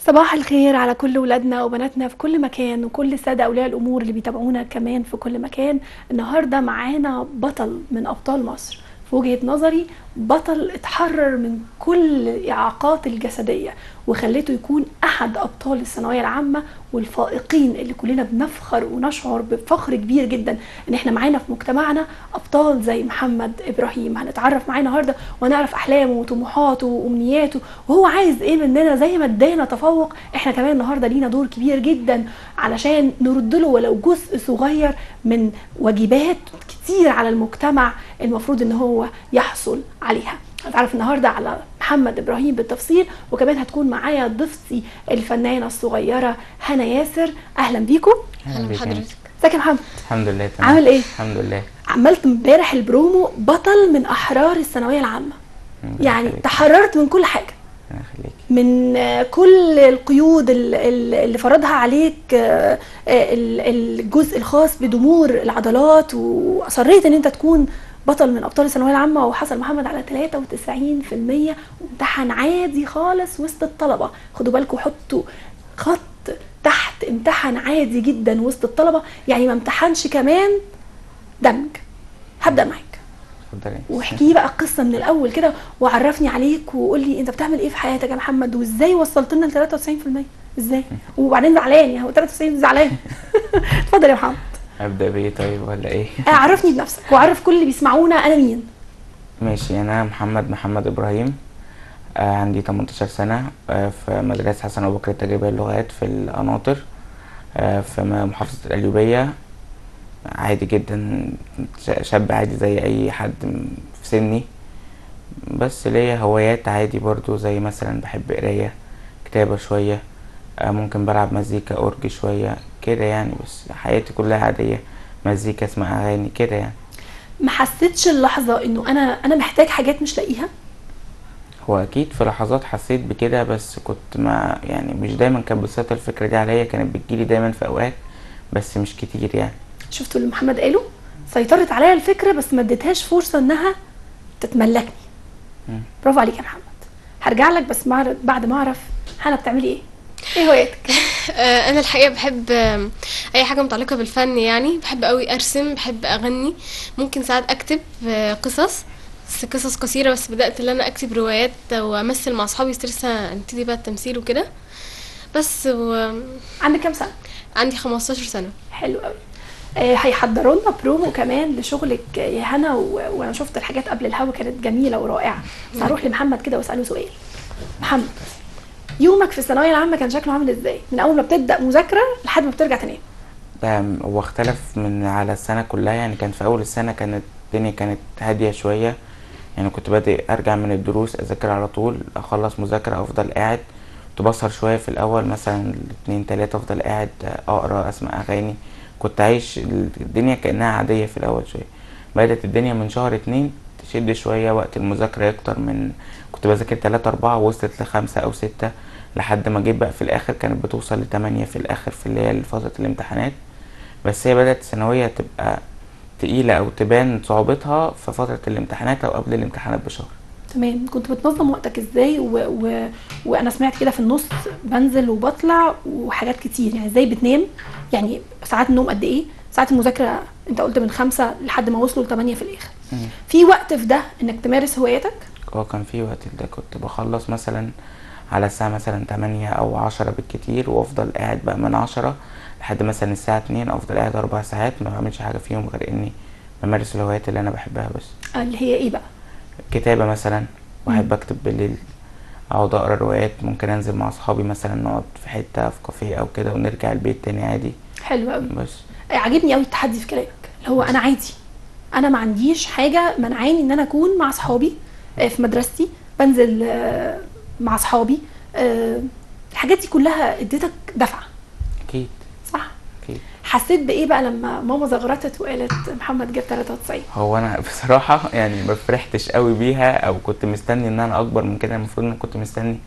صباح الخير على كل ولادنا وبناتنا في كل مكان وكل السادة أولياء الأمور اللي بيتابعونا كمان في كل مكان النهاردة معانا بطل من أبطال مصر في وجهة نظري بطل اتحرر من كل الإعاقات الجسدية وخليته يكون أحد أبطال الثانوية العامة والفائقين اللي كلنا بنفخر ونشعر بفخر كبير جدا إن إحنا معانا في مجتمعنا أبطال زي محمد إبراهيم هنتعرف معاه النهاردة ونعرف أحلامه وطموحاته وأمنياته وهو عايز إيه مننا زي ما ادانا تفوق إحنا كمان النهاردة لينا دور كبير جدا علشان نرد له ولو جزء صغير من واجبات كتير على المجتمع المفروض ان هو يحصل عليها هنتعرف النهارده على محمد ابراهيم بالتفصيل وكمان هتكون معايا ضيفتي الفنانه الصغيره هنا ياسر اهلا بيكم اهلا بيك بحضرتك ازيك يا محمد الحمد لله تمام عامل ايه؟ الحمد لله عملت امبارح البرومو بطل من احرار الثانويه العامه ربنا يعني يخليك. تحررت من كل حاجه ربنا يخليك من آه، كل القيود ال- ال- اللي فرضها عليك آه، آه، ال- الجزء الخاص بضمور العضلات واصريت ان انت تكون بطل من ابطال الثانويه العامه وحصل محمد على 93% وامتحان عادي خالص وسط الطلبه خدوا بالكم حطوا خط تحت امتحان عادي جدا وسط الطلبه يعني ما امتحنش كمان دمج هبدا معاك اتفضلي واحكي لي بقى القصه من الاول كده وعرفني عليك وقول لي انت بتعمل ايه في حياتك يا محمد وازاي وصلت لنا ل 93% ازاي وبعدين زعلان يعني هو 93 زعلان اتفضل يا محمد ابدا بايه طيب ولا ايه آه، عرفني بنفسك وعرف كل اللي بيسمعونا انا مين ماشي انا محمد محمد ابراهيم آه عندي 18 سنه آه في مدرسه حسن ابو بكر التجريبيه للغات في القناطر آه في م- محافظه القليوبيه عادي جدا ش- شاب عادي زي اي حد م- في سني بس ليا هوايات عادي برضو زي مثلا بحب قرايه كتابه شويه آه ممكن بلعب مزيكا اورج شويه كده يعني بس حياتي كلها عاديه مزيكا اسمع اغاني كده يعني ما حسيتش اللحظه انه انا انا محتاج حاجات مش لاقيها هو اكيد في لحظات حسيت بكده بس كنت ما يعني مش دايما كانت بتسيطر الفكره دي عليا كانت بتجيلي دايما في اوقات بس مش كتير يعني شفتوا اللي محمد قاله سيطرت عليا الفكره بس ما اديتهاش فرصه انها تتملكني مم. برافو عليك يا محمد هرجع لك بس مع- بعد ما اعرف هنا بتعملي ايه ايه هواياتك آه، انا الحقيقه بحب آم، اي حاجه متعلقه بالفن يعني بحب قوي ارسم بحب اغني ممكن ساعات اكتب آه، قصص بس قصص قصيره بس بدات ان انا اكتب روايات وامثل مع اصحابي بس لسه نبتدي بقى التمثيل وكده بس و- عندك كام سنه عندي 15 سنه حلو قوي آه، هيحضروا لنا برومو كمان لشغلك يا هنا و... وانا شفت الحاجات قبل الهوا كانت جميله ورائعه بس هروح لمحمد كده واساله سؤال محمد يومك في الثانويه العامه كان شكله عامل ازاي من اول ما بتبدا مذاكره لحد ما بترجع تنام ده هو اختلف من على السنه كلها يعني كان في اول السنه كانت الدنيا كانت هاديه شويه يعني كنت بادئ ارجع من الدروس اذاكر على طول اخلص مذاكره افضل قاعد كنت بسهر شويه في الاول مثلا اتنين تلاته افضل قاعد اقرا اسمع اغاني كنت عايش الدنيا كانها عاديه في الاول شويه بدات الدنيا من شهر اتنين تشد شويه وقت المذاكره يكتر من كنت بذاكر تلاتة أربعة وصلت لخمسة أو ستة لحد ما جيت بقى في الآخر كانت بتوصل لتمانية في الآخر في اللي هي فترة الامتحانات بس هي بدأت الثانوية تبقى تقيلة أو تبان صعوبتها في فترة الامتحانات أو قبل الامتحانات بشهر تمام كنت بتنظم وقتك ازاي و... و... وانا سمعت كده في النص بنزل وبطلع وحاجات كتير يعني ازاي بتنام يعني ساعات النوم قد ايه ساعات المذاكره انت قلت من خمسة لحد ما وصلوا لثمانية في الاخر في وقت في ده انك تمارس هواياتك اه كان في وقت ده كنت بخلص مثلا على الساعة مثلا تمانية أو عشرة بالكتير وأفضل قاعد بقى من عشرة لحد مثلا الساعة اتنين أفضل قاعد أربع ساعات ما بعملش حاجة فيهم غير إني بمارس الهوايات اللي أنا بحبها بس آه، اللي هي ايه بقى كتابة مثلا بحب أكتب بالليل أقعد أقرا روايات ممكن أنزل مع أصحابي مثلا نقعد في حتة في كافيه أو كده ونرجع البيت تاني عادي حلو قوي بس عاجبني قوي التحدي في كلامك اللي هو انا عادي انا ما عنديش حاجه منعاني ان انا اكون مع اصحابي آه، في مدرستي بنزل آه، مع اصحابي آه، الحاجات دي كلها اديتك دفعه أكيد صح أكيد حسيت بايه بقى لما ماما زغرتت وقالت محمد جاب 93 هو انا بصراحه يعني ما فرحتش قوي بيها او كنت مستني ان انا اكبر من كده المفروض ان أنا كنت مستني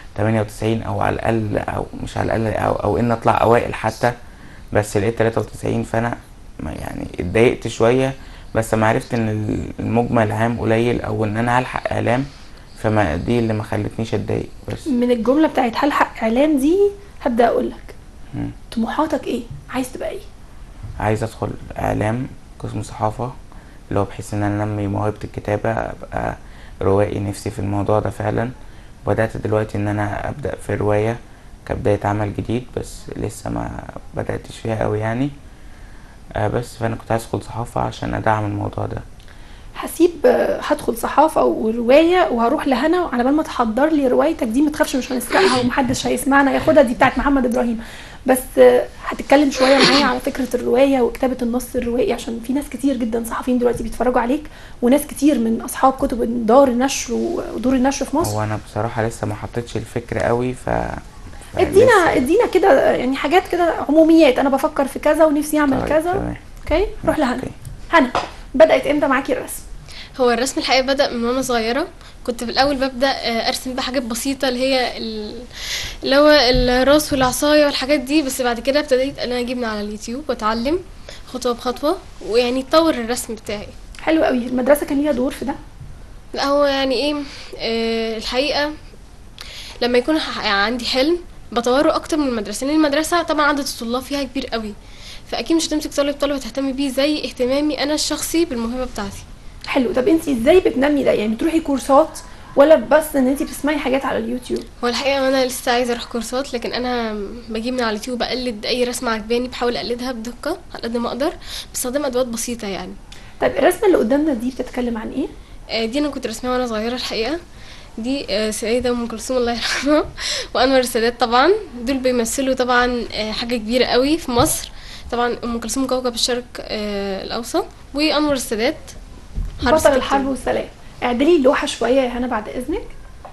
98 او على الاقل او مش على الاقل او, أو ان اطلع اوائل حتى بس لقيت 93 فانا ما يعني اتضايقت شويه بس ما عرفت ان المجمل عام قليل او ان انا هلحق اعلام فما دي اللي ما خلتنيش اتضايق بس من الجمله بتاعت هلحق اعلان دي هبدا اقول لك مم. طموحاتك ايه عايز تبقى ايه عايز ادخل اعلام قسم صحافة اللي هو بحيث ان انا انمي موهبة الكتابة ابقى روائي نفسي في الموضوع ده فعلا بدأت دلوقتي ان انا ابدأ في رواية كبداية عمل جديد بس لسه ما بدأتش فيها قوي يعني آه بس فانا كنت عايز ادخل صحافة عشان ادعم الموضوع ده هسيب آه، هدخل صحافه وروايه وهروح لهنا وعلى بال ما تحضر لي روايتك دي ما تخافش مش هنسرقها ومحدش هيسمعنا ياخدها دي بتاعت محمد ابراهيم بس آه، هتتكلم شويه معايا على فكره الروايه وكتابه النص الروائي عشان في ناس كتير جدا صحفيين دلوقتي بيتفرجوا عليك وناس كتير من اصحاب كتب دار النشر ودور النشر في مصر هو انا بصراحة لسه ما حطيتش الفكرة قوي ف ادينا فلسه- ادينا كده يعني حاجات كده عموميات انا بفكر في كذا ونفسي اعمل طيب، كذا تمام. اوكي روح لهنا أوكي. هنا بدات امتى معاكي الرسم هو الرسم الحقيقة بدأ من وانا صغيرة كنت في الأول ببدأ آه، أرسم بحاجات بسيطة اللي هي ال- اللي هو الراس والعصاية والحاجات دي بس بعد كده ابتديت أنا أجيب من على اليوتيوب وأتعلم خطوة بخطوة ويعني يتطور الرسم بتاعي حلو قوي المدرسه كان ليها دور في ده لا هو يعني ايه آه الحقيقة لما يكون ح- عندي حلم بطوره اكتر من المدرسة لان المدرسة طبعا عدد الطلاب فيها كبير قوي فاكيد مش هتمسك طالب طالب تهتمي بيه زي اهتمامي انا الشخصي بالموهبة بتاعتي حلو طب انت ازاي بتنمي ده يعني بتروحي كورسات ولا بس ان انت بتسمعي حاجات على اليوتيوب هو الحقيقة انا لسه عايزة اروح كورسات لكن انا بجيب من على اليوتيوب اقلد اي رسمة عجباني بحاول اقلدها بدقة على قد ما اقدر باستخدام ادوات بسيطة يعني طيب الرسمه اللي قدامنا دي بتتكلم عن ايه آه، دي انا كنت رسمها وانا صغيره الحقيقه دي آه، سيدة ام كلثوم الله يرحمها وانور السادات طبعا دول بيمثلوا طبعا آه، حاجه كبيره قوي في مصر طبعا ام كلثوم كوكب الشرق آه، الاوسط وانور السادات حرب بطل ستة الحرب أكتوبر. والسلام اعدلي اللوحه شويه يا هنا بعد اذنك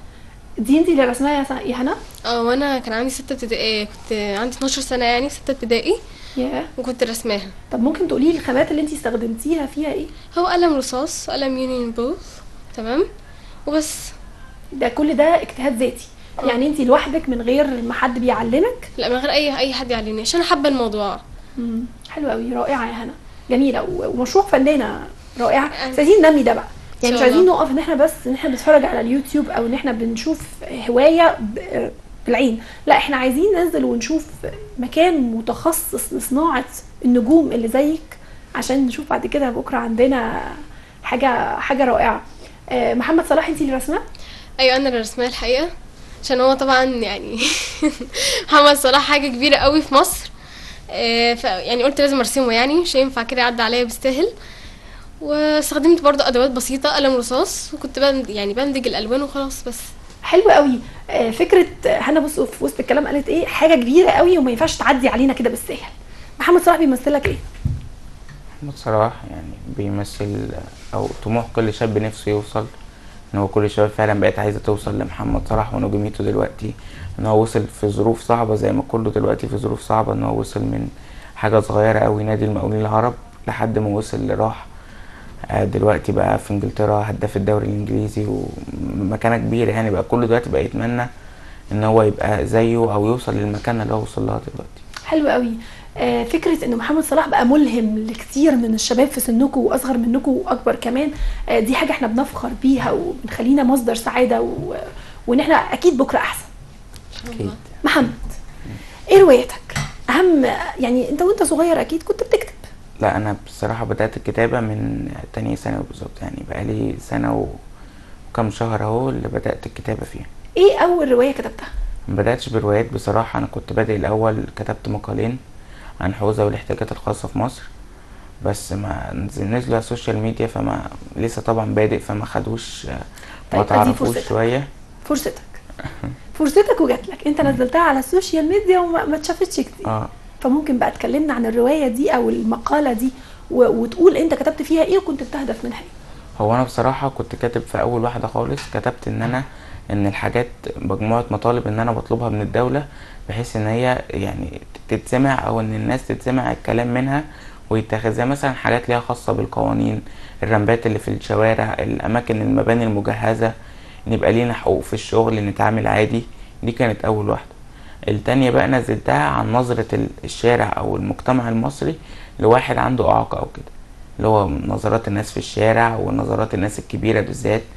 دي انت اللي رسمها يا سا- يا هنا اه وانا كان عندي ستة ابتدائي كنت عندي 12 سنه يعني في ستة ابتدائي يا وكنت رسماها طب ممكن تقولي لي الخامات اللي انت استخدمتيها فيها ايه هو قلم رصاص قلم يونيون بوث تمام وبس ده كل ده اجتهاد ذاتي يعني انت لوحدك من غير ما حد بيعلمك لا من غير اي اي حد يعلمني عشان حابه الموضوع مم. حلوه قوي رائعه يا هنا جميله و- ومشروع فنانه رائعه أنت- بس عايزين ننمي ده بقى يعني مش شاء الله. عايزين نقف ان احنا بس ان احنا بنتفرج على اليوتيوب او ان احنا بنشوف هوايه ب- بالعين لا احنا عايزين ننزل ونشوف مكان متخصص لصناعه النجوم اللي زيك عشان نشوف بعد كده بكره عندنا حاجه حاجه رائعه آه، محمد صلاح انت اللي رسمه ايوه انا اللي رسمها الحقيقه عشان هو طبعا يعني محمد صلاح حاجه كبيره قوي في مصر آه، ف يعني قلت لازم ارسمه يعني مش هينفع كده يعدي عليا بيستاهل واستخدمت برضو ادوات بسيطه قلم رصاص وكنت بند يعني بندج الالوان وخلاص بس حلو قوي آه، فكره هنا بص في وسط الكلام قالت ايه حاجه كبيره قوي وما ينفعش تعدي علينا كده بالسهل محمد صلاح بيمثلك ايه محمد صلاح يعني بيمثل او طموح كل شاب نفسه يوصل ان هو كل الشباب فعلا بقت عايزه توصل لمحمد صلاح ونجوميته دلوقتي ان هو وصل في ظروف صعبه زي ما كله دلوقتي في ظروف صعبه ان هو وصل من حاجه صغيره قوي نادي المقاولين العرب لحد ما وصل لراح آه، دلوقتي بقى في انجلترا هداف الدوري الانجليزي ومكانه كبيره يعني بقى كله دلوقتي بقى يتمنى ان هو يبقى زيه او يوصل للمكانه اللي هو وصل لها دلوقتي حلو قوي آه، فكره ان محمد صلاح بقى ملهم لكتير من الشباب في سنكم واصغر منكم واكبر كمان آه، دي حاجه احنا بنفخر بيها وبنخلينا مصدر سعاده و... وان احنا اكيد بكره احسن اكيد محمد ايه روايتك اهم يعني انت وانت صغير اكيد كنت بتكتب لا انا بصراحه بدات الكتابه من تانية ثانوي بالظبط يعني بقالي سنه و- وكم شهر اهو اللي بدات الكتابه فيها ايه اول روايه كتبتها ما بداتش بروايات بصراحه انا كنت بادئ الاول كتبت مقالين عن حوزه والاحتياجات الخاصه في مصر بس ما نزل- نزلوا على السوشيال ميديا فما لسه طبعا بادئ فما خدوش ما طيب، أدي تعرفوش فرصتك. شويه فرصتك فرصتك وجات لك انت نزلتها على السوشيال ميديا وما ما اتشافتش كتير اه فممكن بقى تكلمنا عن الروايه دي او المقاله دي و... وتقول انت كتبت فيها ايه وكنت بتهدف منها ايه هو انا بصراحه كنت كاتب في اول واحده خالص كتبت ان انا ان الحاجات مجموعه مطالب ان انا بطلبها من الدوله بحيث ان هي يعني تتسمع او ان الناس تتسمع الكلام منها ويتاخد زي مثلا حاجات ليها خاصه بالقوانين الرمبات اللي في الشوارع الاماكن المباني المجهزه ان يبقى لينا حقوق في الشغل نتعامل عادي دي كانت اول واحده التانية بقى نزلتها عن نظرة ال- الشارع أو المجتمع المصري لواحد عنده إعاقة أو كده اللي هو نظرات الناس في الشارع ونظرات الناس الكبيرة بالذات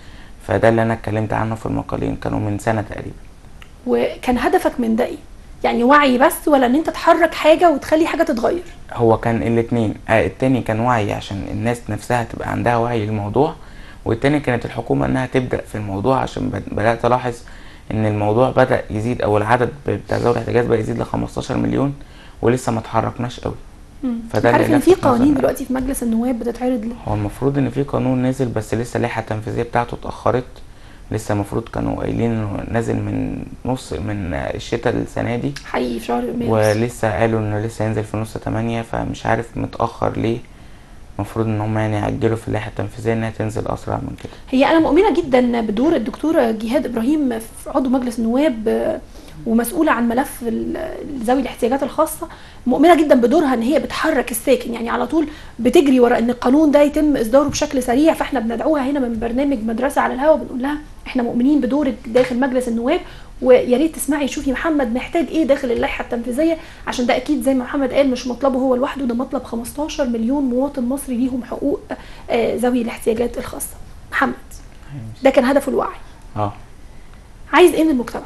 فده اللي انا اتكلمت عنه في المقالين كانوا من سنة تقريبا وكان هدفك من ده ايه يعني وعي بس ولا ان انت تحرك حاجه وتخلي حاجه تتغير هو كان الاتنين آه التاني كان وعي عشان الناس نفسها تبقى عندها وعي للموضوع والتاني كانت الحكومة انها تبدأ في الموضوع عشان بد- بدأت الاحظ ان الموضوع بدأ يزيد او العدد بتاع ذوي الاحتياجات بقى يزيد ل 15 مليون ولسه ما اتحركناش قوي فده عارف اللي ان في لفت قوانين نظري. دلوقتي في مجلس النواب بتتعرض ل- هو المفروض ان في قانون نزل بس لسه اللائحة التنفيذية بتاعته اتأخرت لسه المفروض كانوا قايلين انه نازل من نص من الشتاء السنة دي حقيقي في شهر مارس ولسه قالوا انه لسه ينزل في نص تمانية فمش عارف متأخر ليه المفروض ان هم يعني يعجلوا في اللائحة التنفيذية انها تنزل اسرع من كده هي انا مؤمنه جدا بدور الدكتوره جهاد ابراهيم في عضو مجلس النواب آه، ومسؤوله عن ملف ال- ذوي الاحتياجات الخاصه مؤمنه جدا بدورها ان هي بتحرك الساكن يعني على طول بتجري ورا ان القانون ده يتم اصداره بشكل سريع فاحنا بندعوها هنا من برنامج مدرسه على الهواء بنقول لها احنا مؤمنين بدورك داخل مجلس النواب ويا ريت تسمعي شوفي محمد محتاج ايه داخل اللائحه التنفيذيه عشان ده اكيد زي ما محمد قال مش مطلبه هو لوحده ده مطلب 15 مليون مواطن مصري ليهم حقوق آه، ذوي الاحتياجات الخاصه محمد ده كان هدفه الوعي اه عايز ايه من المجتمع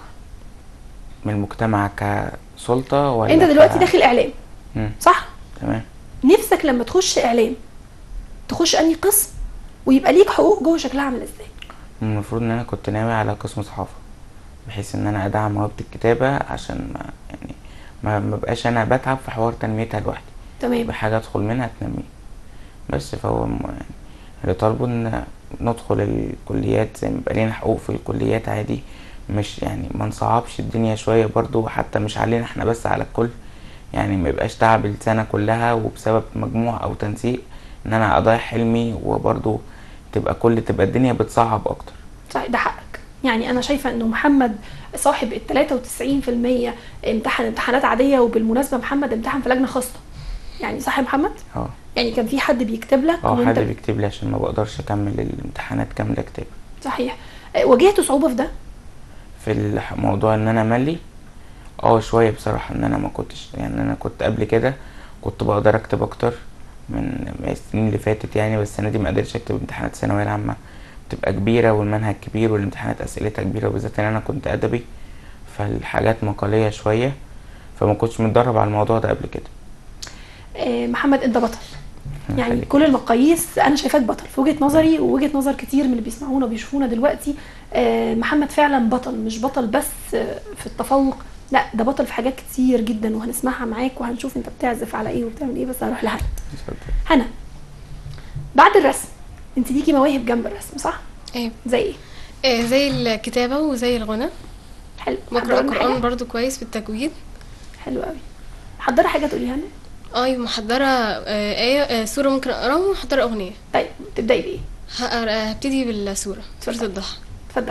من المجتمع كسلطة ولا انت دلوقتي ك- داخل اعلام مم. صح تمام نفسك لما تخش اعلام تخش انهي قسم ويبقى ليك حقوق جوه شكلها عامل ازاي المفروض ان انا كنت ناوي على قسم صحافة بحيث ان انا ادعم موهبة الكتابة عشان ما يعني ما ما بقاش انا بتعب في حوار تنميتها لوحدي تمام بحاجة ادخل منها تنميه بس فهو م- يعني اللي طالبه ان ندخل الكليات زي ما بقى لينا حقوق في الكليات عادي مش يعني ما نصعبش الدنيا شوية برضو حتى مش علينا احنا بس على الكل يعني ما يبقاش تعب السنة كلها وبسبب مجموع او تنسيق ان انا اضيع حلمي وبرضو تبقى كل تبقى الدنيا بتصعب اكتر صح ده حقك يعني انا شايفه انه محمد صاحب ال 93% امتحن امتحانات عاديه وبالمناسبه محمد امتحن في لجنه خاصه يعني صح يا محمد اه يعني كان في حد بيكتب لك اه وانت حد بيكتب لي عشان ما بقدرش اكمل الامتحانات كاملة كتاب صحيح آه، واجهت صعوبه في ده في الموضوع ان انا ملي اه شويه بصراحه ان انا ما كنتش يعني انا كنت قبل كده كنت بقدر اكتب اكتر من من السنين اللي فاتت يعني بس السنه دي ما قدرتش اكتب امتحانات الثانويه العامه بتبقى كبيره والمنهج كبير والامتحانات اسئلتها كبيره وبالذات ان انا كنت ادبي فالحاجات مقاليه شويه فما كنتش متدرب على الموضوع ده قبل كده آه، محمد انت بطل يعني يخليك. كل المقاييس انا شايفاك بطل في وجهه نظري ووجهه نظر كتير من اللي بيسمعونا وبيشوفونا دلوقتي آه، محمد فعلا بطل مش بطل بس آه، في التفوق لا ده بطل في حاجات كتير جدا وهنسمعها معاك وهنشوف انت بتعزف على ايه وبتعمل ايه بس هروح لهنا اتفضل. هنا بعد الرسم انت ليكي مواهب جنب الرسم صح ايه زي ايه آه، زي الكتابة وزي الغنى حلو بقرأ محضرة لنا قرآن حاجة؟ برضو كويس بالتجويد حلو قوي محضره حاجه تقوليها لنا اه محضرة آه، آية آه، سورة ممكن أقراها ومحضرة أغنية طيب تبداي بايه هقرا- هبتدي بالسورة سورة الضحى اتفضلي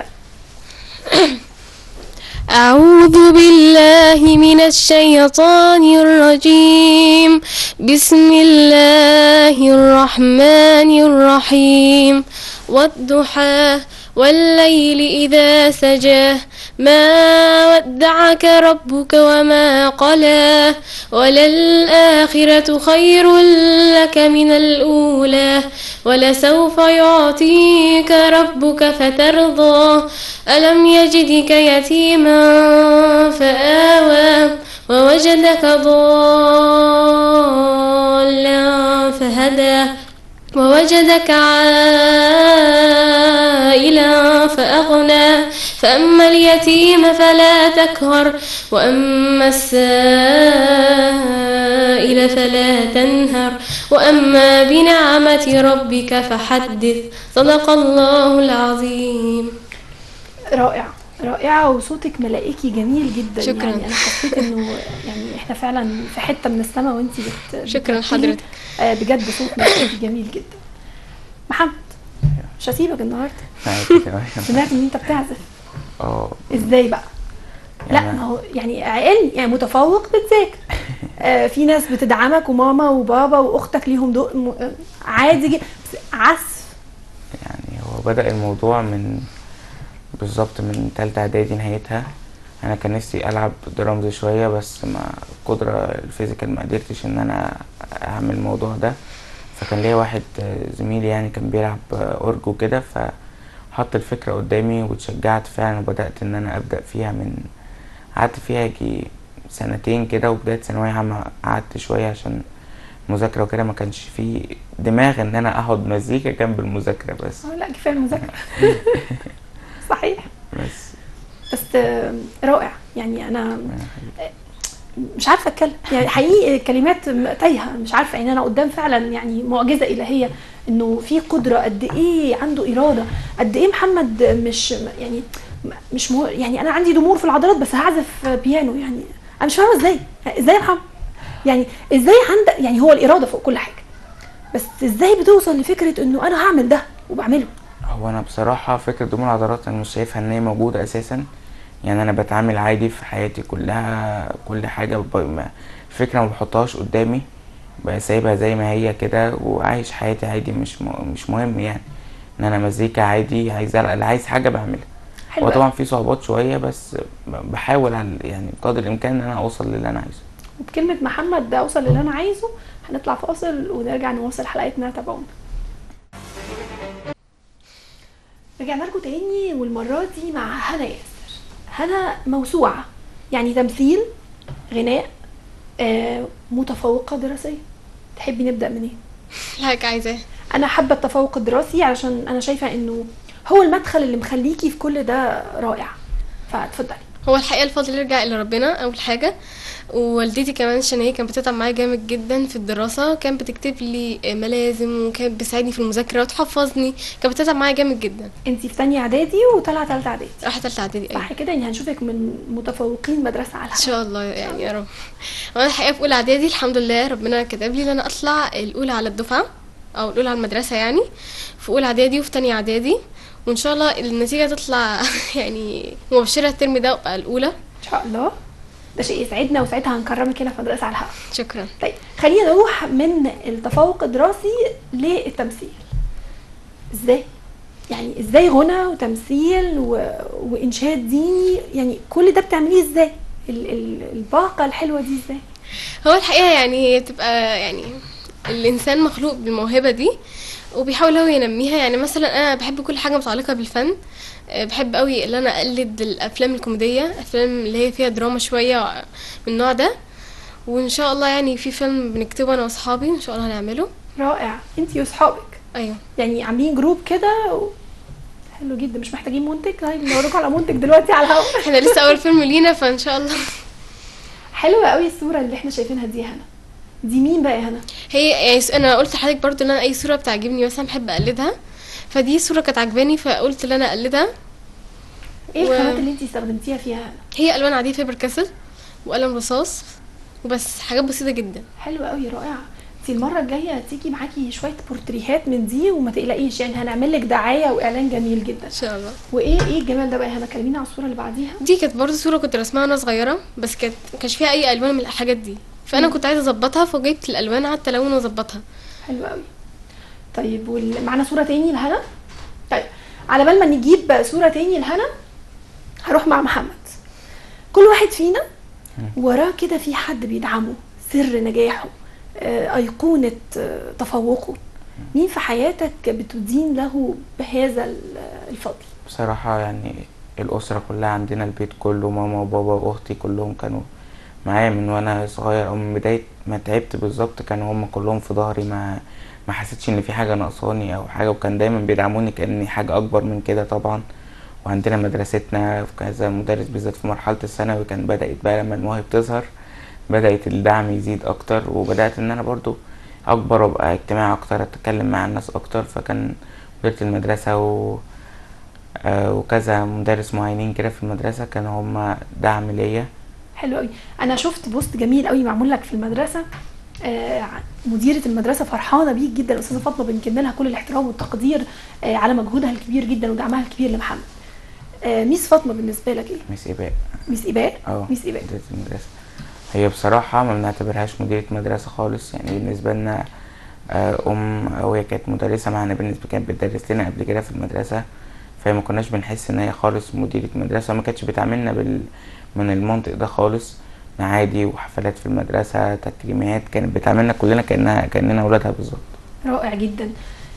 أعوذ بالله من الشيطان الرجيم بسم الله الرحمن الرحيم والضحى والليل إذا سجى ما ودعك ربك وما قلى وللآخرة خير لك من الأولى ولسوف يعطيك ربك فترضى ألم يجدك يتيما فآوى ووجدك ضالا فهدى ووجدك عائلا فأغنى فأما اليتيم فلا تكهر وأما السائل فلا تنهر وأما بنعمة ربك فحدث صدق الله العظيم رائع رائعة وصوتك ملائكي جميل جدا شكراً. يعني أنا حسيت إنه يعني إحنا فعلا في حتة من السماء وأنتي بت شكراً بتمثلي. حضرتك. آه بجد صوت ملائكي جميل جدا محمد مش هسيبك النهاردة معاكي تمام. سمعت إن أنت بتعزف اه إزاي بقى؟ لا يعني ما هو يعني علم يعني متفوق بتذاكر آه في ناس بتدعمك وماما وبابا واختك ليهم دو م- آه، عادي جدا بس عزف يعني هو بدأ الموضوع من بالظبط من تالتة إعدادي نهايتها أنا كان نفسي ألعب درامز شوية بس ما القدرة الفيزيكال ما قدرتش إن أنا أعمل الموضوع ده فكان ليا واحد آه، زميلي يعني كان بيلعب آه، أورج وكده حط الفكرة قدامي واتشجعت فعلا وبدأت ان انا ابدأ فيها من قعدت فيها يجي سنتين كده وبداية ثانوية عامة قعدت شوية عشان مذاكرة وكده ما كانش في دماغ ان انا اقعد مزيكا جنب المذاكرة بس اه لا كفايه المذاكره صحيح بس بس آه، رائع يعني انا مش عارفه اتكلم يعني حقيقي كلمات م- تايهه مش عارفه يعني انا قدام فعلا يعني معجزه الهيه انه في قدره قد ايه عنده اراده قد ايه محمد مش يعني مش مو يعني انا عندي ضمور في العضلات بس هعزف بيانو يعني انا مش فاهمه ازاي ازاي يا محمد يعني ازاي عندك يعني هو الاراده فوق كل حاجه بس ازاي بتوصل لفكره انه انا هعمل ده وبعمله هو انا بصراحة فكرة ضمور العضلات انا مش شايفها ان هي موجودة اساسا يعني انا بتعامل عادي في حياتي كلها كل حاجة ب... ما- الفكرة ما بحطهاش قدامي بسيبها زي ما هي كده وعايش حياتي عادي مش م... مش مهم يعني ان انا مزيكا عادي عايز اللي عايز حاجة بعملها حلو هو أوي. طبعا في صعوبات شوية بس ب- بحاول على يعني بقدر الامكان ان انا اوصل للي انا عايزه وبكلمة محمد ده أوصل للي أنا عايزه هنطلع فاصل ونرجع نواصل حلقتنا تابعونا رجعنا لكم تاني والمرة دي مع هنا ياسر هنا موسوعة يعني تمثيل غناء آه متفوقة دراسيا تحبي نبدأ منين؟ حضرتك عايزاه أنا حابة التفوق الدراسي علشان أنا شايفة إنه هو المدخل اللي مخليكي في كل ده رائع فاتفضلي هو الحقيقه الفضل يرجع الى ربنا اول حاجه ووالدتي كمان عشان هي كانت بتتعب معايا جامد جدا في الدراسه كانت بتكتب لي ملازم وكانت بتساعدني في المذاكره وتحفظني كانت بتتعب معايا جامد جدا انتي في تانية إعدادي وطالعة تالتة إعدادي راحت تالتة اعدادي ايوه صح كده يعني هنشوفك من متفوقين مدرسة على ان الهوا شاء الله يعني يا رب وانا الحقيقه في اولى اعدادي الحمد لله ربنا كتب لي ان انا اطلع الاولى على الدفعه او الاولى على المدرسه يعني في اولى اعدادي وفي تانية اعدادي وان شاء الله النتيجه تطلع يعني مبشره الترم ده وابقى الاولى ان شاء الله ده شيء يسعدنا وساعتها هنكرمك هنا في مدرسة على الهوا شكرا طيب خلينا نروح من التفوق الدراسي للتمثيل ازاي يعني ازاي غنى وتمثيل و... وانشاد ديني يعني كل ده بتعمليه ازاي ال... ال... الباقة الحلوة دي ازاي هو الحقيقه يعني هي بتبقى يعني الانسان مخلوق بالموهبه دي وبيحاول هو ينميها يعني مثلا انا بحب كل حاجه متعلقه بالفن أه، بحب قوي ان انا اقلد الافلام الكوميديه افلام اللي هي فيها دراما شويه من النوع ده وان شاء الله يعني في فيلم بنكتبه انا واصحابي ان شاء الله هنعمله رائع انتي واصحابك ايوه يعني عاملين جروب كده و... حلو جدا مش محتاجين منتج طيب ندوركم على منتج دلوقتي على الهوا احنا لسه اول فيلم لينا فان شاء الله حلوة قوي الصورة اللي احنا شايفينها دي يا هنا دي مين بقى يا هنا هي يعني س- انا قلت لحضرتك برضو ان انا اي صوره بتعجبني مثلا بحب اقلدها فدي صوره كانت عجباني فقلت ان انا اقلدها ايه و- الخامات اللي انتي استخدمتيها فيها هنا هي الوان عاديه فيبر كاسل وقلم رصاص وبس حاجات بسيطه جدا حلوة قوي رائعة انتي المرة الجاية تيجي معاكي شوية بورتريهات من دي وما تقلقيش يعني هنعمل لك دعاية واعلان جميل جدا ان شاء الله وايه ايه الجمال ده بقى يا هنا كلمينا على الصورة اللي بعديها دي كانت برضو صوره كنت رسمها وانا صغيره بس كانت كانش فيها اي الوان من الحاجات دي فانا كنت عايزه اظبطها فجبت الالوان قعدت الون واظبطها حلوة قوي طيب وال... معانا صورة تاني لهنا طيب على بال ما نجيب صورة تاني لهنا هروح مع محمد كل واحد فينا وراه كده في حد بيدعمه سر نجاحه آه، أيقونة آه، تفوقه مين في حياتك بتدين له بهذا ال- الفضل بصراحة يعني الأسرة كلها عندنا البيت كله ماما وبابا وأختي كلهم كانوا معايا من وأنا صغير أو من بداية ما تعبت بالظبط كانوا هم كلهم في ظهري ما ما حسيتش إن في حاجة ناقصاني أو حاجة وكان دايما بيدعموني كأني حاجة أكبر من كده طبعا وعندنا مدرستنا في كذا مدرس بالذات في مرحلة الثانوي كان بدأت بقى لما المواهب تظهر بدأت الدعم يزيد أكتر وبدأت إن أنا برضو أكبر وأبقى اجتماعي أكتر أتكلم مع الناس أكتر فكان مديرة المدرسة و آه، وكذا مدرس معينين كده في المدرسة كانوا هما دعم ليا حلو قوي انا شفت بوست جميل قوي معمول لك في المدرسه آه، مديره المدرسه فرحانه بيك جدا الاستاذه فاطمه بنكن لها كل الاحترام والتقدير آه، على مجهودها الكبير جدا ودعمها الكبير لمحمد آه، ميس فاطمه بالنسبه لك ايه ميس إيباء ميس ايباء اه ميس ايباء مديرة المدرسة هي بصراحة ما بنعتبرهاش مديرة مدرسة خالص يعني بالنسبة لنا آه، أم أو هي كانت مدرسة معانا بالنسبة كانت بتدرس لنا قبل كده في المدرسة فهي ما كناش بنحس إن هي خالص مديرة مدرسة ما كانتش بتعاملنا بال من المنطق ده خالص معادي وحفلات في المدرسة تكريمات كانت بتعاملنا كلنا كأنها كأننا ولادها بالظبط رائع جدا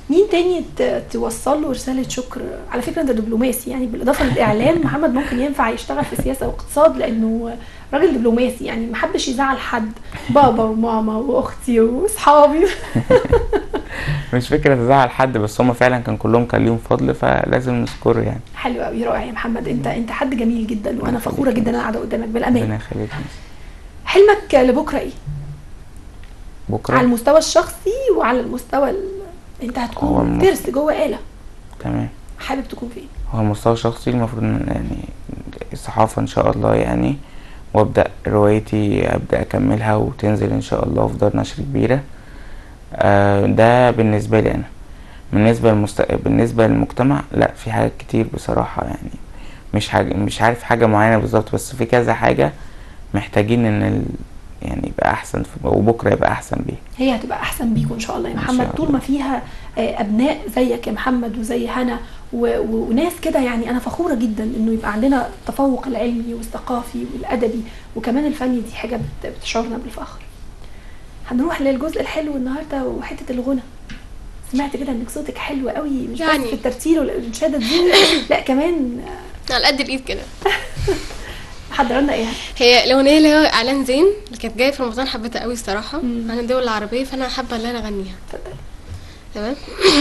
مين تاني ت- توصل له رساله شكر على فكره انت دبلوماسي يعني بالاضافه للاعلام محمد ممكن ينفع يشتغل في السياسه واقتصاد لانه راجل دبلوماسي يعني ما حبش يزعل حد بابا وماما واختي واصحابي مش فكرة تزعل حد بس هما فعلا كان كلهم كان ليهم فضل فلازم نذكره يعني حلو قوي رائع يا محمد انت انت حد جميل جدا وانا فخوره جدا انا قاعده قدامك بالامان ربنا يخليك حلمك لبكره ايه على بكرة المستوى الشخصي وعلى المستوى ال... انت هو هتكون الم- ترس جوه آلة تمام حابب تكون فين هو المستوى الشخصي المفروض ان يعني الصحافة ان شاء الله يعني وابدأ روايتي ابدأ اكملها وتنزل ان شاء الله في دار نشر كبيرة آه ده بالنسبة لي انا بالنسبة للمست... بالنسبة للمجتمع لا في حاجات كتير بصراحة يعني مش حاجة مش عارف حاجة معينة بالظبط بس في كذا حاجة محتاجين ان ال... يعني يبقى احسن في... وبكرة يبقى احسن بيه هي هتبقى احسن بيكم ان شاء الله يا إن محمد شاء طول الله. ما فيها آه، ابناء زيك يا محمد وزي هنا و- و- وناس كده يعني انا فخوره جدا انه يبقى عندنا التفوق العلمي والثقافي والادبي وكمان الفني دي حاجه بت- بتشعرنا بالفخر هنروح للجزء الحلو النهارده وحته الغنى سمعت كده انك صوتك حلو قوي مش يعني. بس في الترتيل والانشاد الديني لا كمان على قد الايد كده محضره لنا ايه هي الاغنيه اللي هو اعلان زين اللي كانت جايه في رمضان حبيتها قوي الصراحه مم. عن الدول العربيه فانا حابه ان انا اغنيها اتفضلي تمام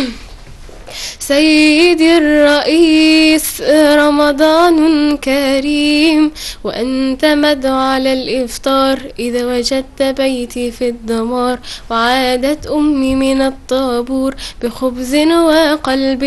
سيدي الرئيس رمضان كريم وأنت مدعو على الإفطار إذا وجدت بيتي في الدمار وعادت أمي من الطابور بخبز وقلب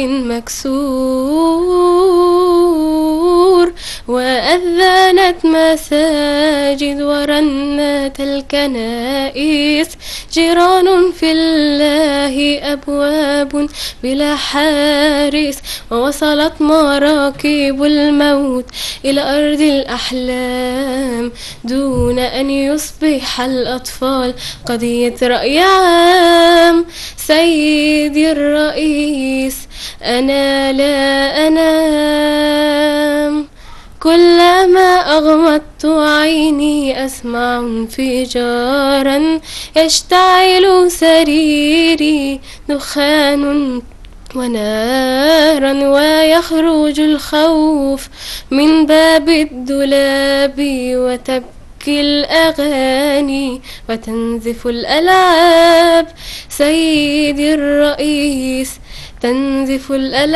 مكسور وأذنت مساجد ورنت الكنائس جيران في الله أبواب بلا حارس ووصلت مراكب الموت إلى أرض الأحلام دون أن يصبح الأطفال قضية رأي عام سيدي الرئيس أنا لا أنام كلما أغمضت عيني أسمع انفجارا يشتعل سريري دخان ونارا ويخرج الخوف من باب الدولاب وتبكي الأغاني وتنزف الألعاب سيدي الرئيس تنزف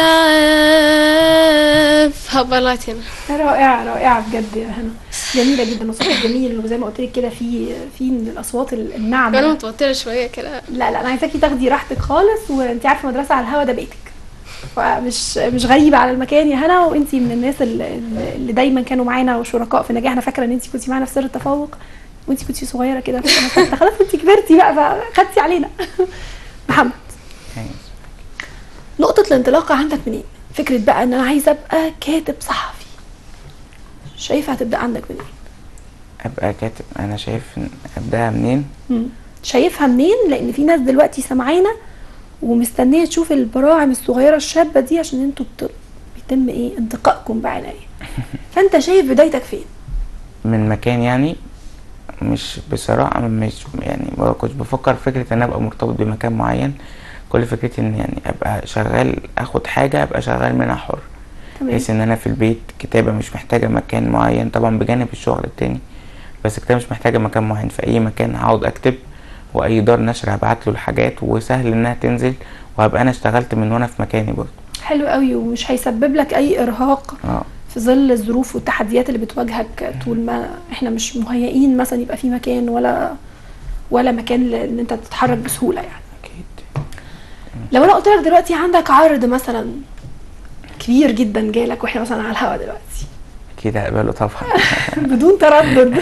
الألعاب هبلت هنا رائعة رائعة بجد يا هنا جميلة جدا وصوتك جميل وزي ما قلت لك كده في في من الأصوات أنا الناعمة متوترة شوية كده لا لا أنا عايزاكي تاخدي راحتك خالص وأنت عارفة مدرسة على الهوا ده بيتك فمش مش غريبة على المكان يا هنا وأنت من الناس اللي, اللي دايما كانوا معانا وشركاء في نجاحنا فاكرة إن أنت كنتي معانا في سر التفوق وأنت كنتي صغيرة كده في سنة ستة. خلاص أنت كبرتي بقى فخدتي علينا محمد يعني نقطة الانطلاق عندك منين؟ فكرة بقى ان انا عايزة ابقى كاتب صحفي شايفة هتبدأ عندك منين؟ ابقى كاتب انا شايف إن ابداها منين مم. شايفها منين؟ لان في ناس دلوقتي سامعانا ومستنية تشوف البراعم الصغيرة الشابة دي عشان انتوا بت... بيتم ايه انتقائكم بعناية فانت شايف بدايتك فين؟ من مكان يعني مش بصراحة مش يعني ما كنتش بفكر في فكرة ان أنا ابقى مرتبط بمكان معين كل فكرتي ان يعني ابقى شغال اخد حاجة ابقى شغال منها حر تمام بحيث ان انا في البيت كتابة مش محتاجة مكان معين طبعا بجانب الشغل التاني بس كتابة مش محتاجة مكان معين في اي مكان هقعد اكتب واي دار نشر هبعت له الحاجات وسهل انها تنزل وهبقى انا اشتغلت من وانا في مكاني برضه حلو قوي ومش هيسبب لك اي ارهاق اه في ظل الظروف والتحديات اللي بتواجهك طول ما احنا مش مهيئين مثلا يبقى في مكان ولا ولا مكان ل- ان انت تتحرك بسهوله يعني اكيد لو انا قلت لك دلوقتي عندك عرض مثلا كبير جدا جالك واحنا مثلا على الهوا دلوقتي اكيد هقبله طبعا بدون تردد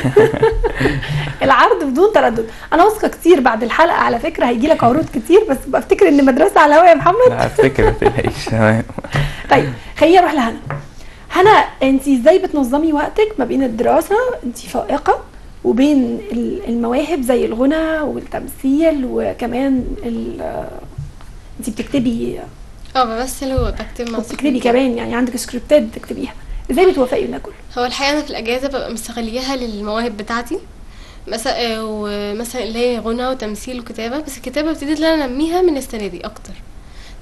العرض بدون تردد انا واثقه كتير بعد الحلقه على فكره هيجي لك عروض كتير بس بفتكر ان مدرسه على الهوا يا محمد لا افتكر متقلقيش تمام طيب خليني اروح لهنا هنا انت ازاي بتنظمي وقتك ما بين الدراسه انت فائقه وبين ال- المواهب زي الغنى والتمثيل وكمان ال- انت بتكتبي اه بمثل وبكتب مع بتكتبي كمان يعني عندك سكريبتات بتكتبيها ازاي بتوافقي بين ده كله هو الحقيقة أنا في الأجازة ببقى مستغليها للمواهب بتاعتي مثلا ومثلا اللي هي غنى وتمثيل وكتابة بس الكتابة ابتديت ان انا انميها من السنة دي اكتر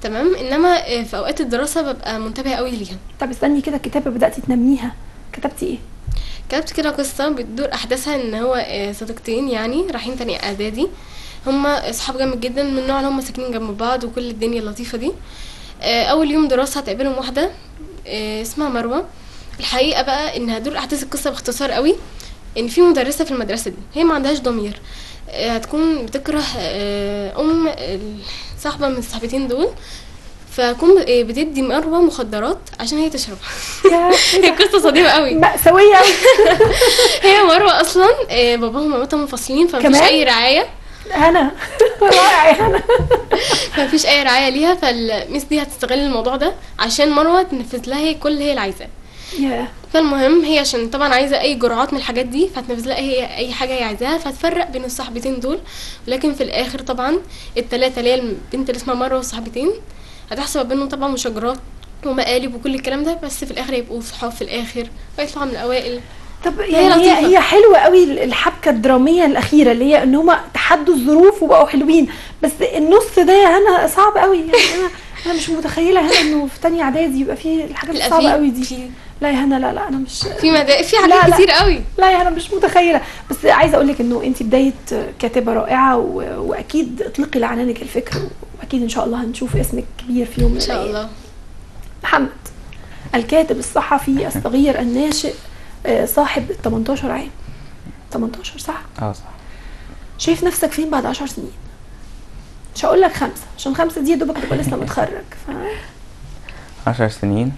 تمام انما آه، في اوقات الدراسه ببقى منتبهه قوي ليها طب استني كده الكتابه بداتي تنميها كتبتي ايه كتبت كده قصة بتدور أحداثها إن هو آه، صديقتين يعني رايحين تاني إعدادي هما أصحاب جامد جدا من النوع اللي هما ساكنين جنب بعض وكل الدنيا اللطيفة دي آه، أول يوم دراسة هتقابلهم واحدة آه، اسمها مروة الحقيقة بقى إن هدور أحداث القصة باختصار قوي إن في مدرسة في المدرسة دي هي ما عندهاش ضمير آه، هتكون بتكره آه، أم ال- صاحبة من الصاحبتين دول فكون ب- آه، بتدي مروة مخدرات عشان هي تشربها يا هي قصة صديقة قوي مأساوية أوي. هي مروة أصلا آه، باباها ومامتها منفصلين فمفيش كمان؟ أي رعاية هنا رائع يا هنا فمفيش أي رعاية ليها فالميس دي هتستغل الموضوع ده عشان مروة تنفذ لها هي كل اللي هي اللي عايزاه يا فالمهم هي عشان طبعا عايزة أي جرعات من الحاجات دي فهتنفذ لها هي أي حاجة هي عايزاها فتفرق بين الصاحبتين دول ولكن في الآخر طبعا التلاتة اللي هي البنت اللي اسمها مروة والصاحبتين هتحصل ما بينهم طبعا مشاجرات ومقالب وكل الكلام ده بس في الآخر هيبقوا صحاب في الآخر ويطلعوا من الأوائل طب هي يعني هي لطيفة. هي حلوه قوي الحبكه الدراميه الاخيره اللي هي ان هم تحدوا الظروف وبقوا حلوين بس النص ده يا هنا صعب قوي يعني انا انا مش متخيله هنا انه في تانية اعدادي يبقى فيه الحاجات لا، الصعبه في- قوي دي في- لا يا هنا لا لا انا مش في مدا... في لا، حاجات لا. كتير قوي لا يا انا مش متخيله بس عايزه اقول لك انه انت بدايه كاتبه رائعه و... واكيد اطلقي لعنانك الفكر واكيد ان شاء الله هنشوف اسمك كبير في يوم من ان شاء الأيام. الله محمد الكاتب الصحفي الصغير الناشئ آه، صاحب 18 عام 18 صح اه صح شايف نفسك فين بعد 10 سنين مش هقول لك خمسة عشان خمسة دي يا دوبك تبقى لسه متخرج ف... عشر سنين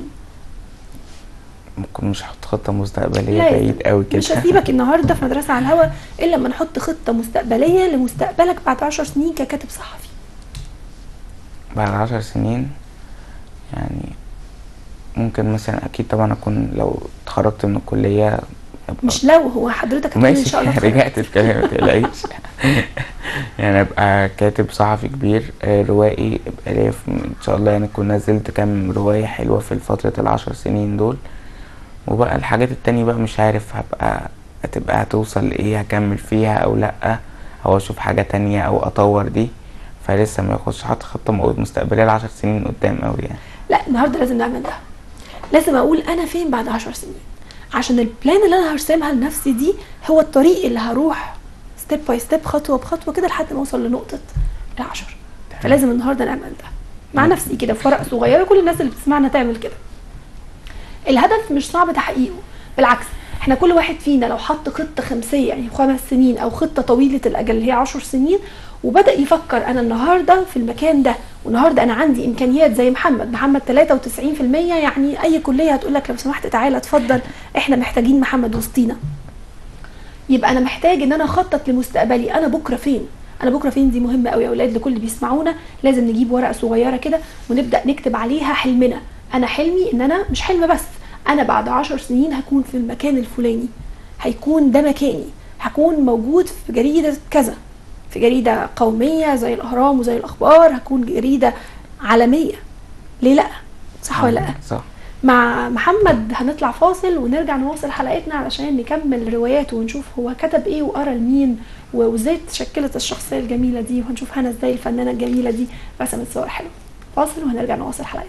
ممكن مش هحط خطة مستقبلية لازم. بعيد قوي كده مش هسيبك النهارده في مدرسة على الهوا الا لما نحط خطة مستقبلية لمستقبلك بعد 10 سنين ككاتب صحفي بعد عشر سنين يعني ممكن مثلا اكيد طبعا اكون لو اتخرجت من الكلية أبقى مش لو هو حضرتك هتكون ان ماشي شاء الله رجعت الكلام متقلقيش يعني ابقى كاتب صحفي كبير آه، روائي ابقى ليا في- ان شاء الله يعني اكون نزلت كام رواية حلوة في فترة العشر سنين دول وبقى الحاجات التانية بقى مش عارف هبقى هتبقى هتوصل لايه هكمل فيها او لأ او اشوف حاجة تانية او اطور دي فلسه ما يخش حاطط خطة مستقبلية لعشر سنين قدام اوي يعني لا النهارده لازم نعمل ده لازم اقول انا فين بعد 10 سنين عشان البلان اللي انا هرسمها لنفسي دي هو الطريق اللي هروح ستيب باي ستيب خطوه بخطوه كده لحد ما اوصل لنقطه العشر فلازم النهارده نعمل ده مع مم. نفسي كده في ورقه صغيره كل الناس اللي بتسمعنا تعمل كده الهدف مش صعب تحقيقه بالعكس احنا كل واحد فينا لو حط خطه خمسيه يعني خمس سنين او خطه طويله الاجل اللي هي عشر سنين وبدا يفكر انا النهارده في المكان ده والنهارده انا عندي امكانيات زي محمد محمد 93% يعني اي كليه هتقول لك لو سمحت تعالى اتفضل احنا محتاجين محمد وسطينا يبقى انا محتاج ان انا اخطط لمستقبلي انا بكره فين انا بكره فين دي مهمه قوي يا اولاد لكل اللي بيسمعونا لازم نجيب ورقه صغيره كده ونبدا نكتب عليها حلمنا انا حلمي ان انا مش حلم بس انا بعد عشر سنين هكون في المكان الفلاني هيكون ده مكاني هكون موجود في جريده كذا في جريده قوميه زي الاهرام وزي الاخبار هكون جريده عالميه ليه لا صح ولا لا صح مع محمد هنطلع فاصل ونرجع نواصل حلقتنا علشان نكمل رواياته ونشوف هو كتب ايه وقرا لمين و- وازاي تشكلت الشخصية الجميلة دي وهنشوف هنا ازاي الفنانة الجميلة دي رسمت صور حلوة فاصل وهنرجع نواصل حلقتنا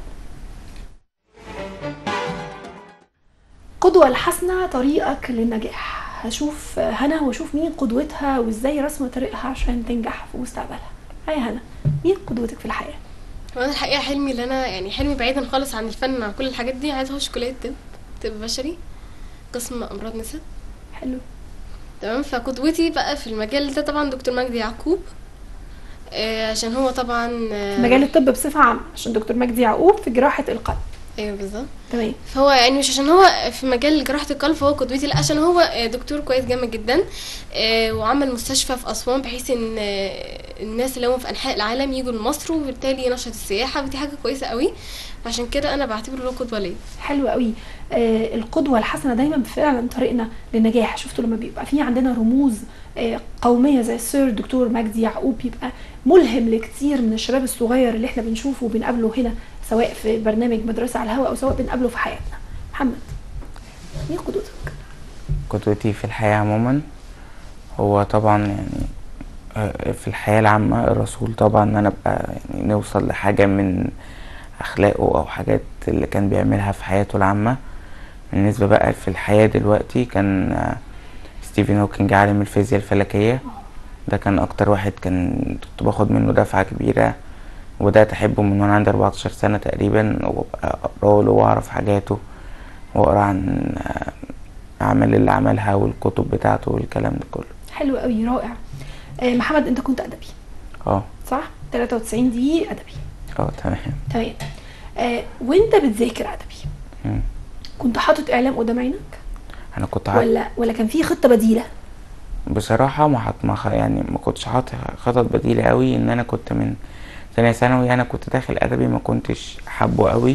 قدوة الحسنة طريقك للنجاح هشوف هنا واشوف مين قدوتها وازاي رسم طريقها عشان تنجح في مستقبلها هيا هنا مين قدوتك في الحياة وانا الحقيقه حلمي اللي انا يعني حلمي بعيدا خالص عن الفن مع كل الحاجات دي عايزه اخش كليه طب طب بشري قسم امراض نساء حلو تمام فقدوتي بقى في المجال ده طبعا دكتور مجدي يعقوب آه عشان هو طبعا آه مجال الطب بصفة عامة عشان دكتور مجدي يعقوب في جراحة القلب ايوه بالظبط تمام فهو يعني مش عشان هو في مجال جراحة القلب فهو قدوتي لا عشان هو آه، دكتور كويس جامد جدا آه، وعمل مستشفى في أسوان بحيث ان آه، الناس اللي هم في أنحاء العالم يجوا لمصر وبالتالي ينشط السياحة ودي حاجة كويسة قوي عشان كده أنا بعتبره له قدوة ليا حلو قوي آه القدوة الحسنة دايما فعلا طريقنا للنجاح شفتوا لما بيبقى في عندنا رموز آه قومية زي السير دكتور مجدي يعقوب بيبقى ملهم لكتير من الشباب الصغير اللي احنا بنشوفه وبنقابله هنا سواء في برنامج مدرسة على الهواء او سواء بنقابله في حياتنا محمد مين قدوتك؟ قدوتي في الحياة عموما هو طبعا يعني آه، في الحياة العامة الرسول طبعا ان انا ابقى يعني نوصل لحاجة من اخلاقه او حاجات اللي كان بيعملها في حياته العامة بالنسبة بقى في الحياة دلوقتي كان آه، ستيفن هوكينج عالم الفيزياء الفلكية ده كان اكتر واحد كان كنت باخد منه دفعة كبيرة وبدأت احبه من وانا عندي 14 سنة تقريبا وابقى اقرا له واعرف حاجاته واقرا عن آه، اعمال اللي عملها والكتب بتاعته والكلام ده كله حلو قوي رائع آه، محمد انت كنت ادبي اه صح 93 دي ادبي اه تمام تمام آه، وانت بتذاكر ادبي مم. كنت حاطط اعلام قدام عينك انا كنت عارف ولا ولا كان في خطه بديله بصراحة ما حط ما خ- يعني ما كنتش حاطط خطط بديلة قوي ان انا كنت من ثانية ثانوي انا كنت داخل ادبي ما كنتش حابه قوي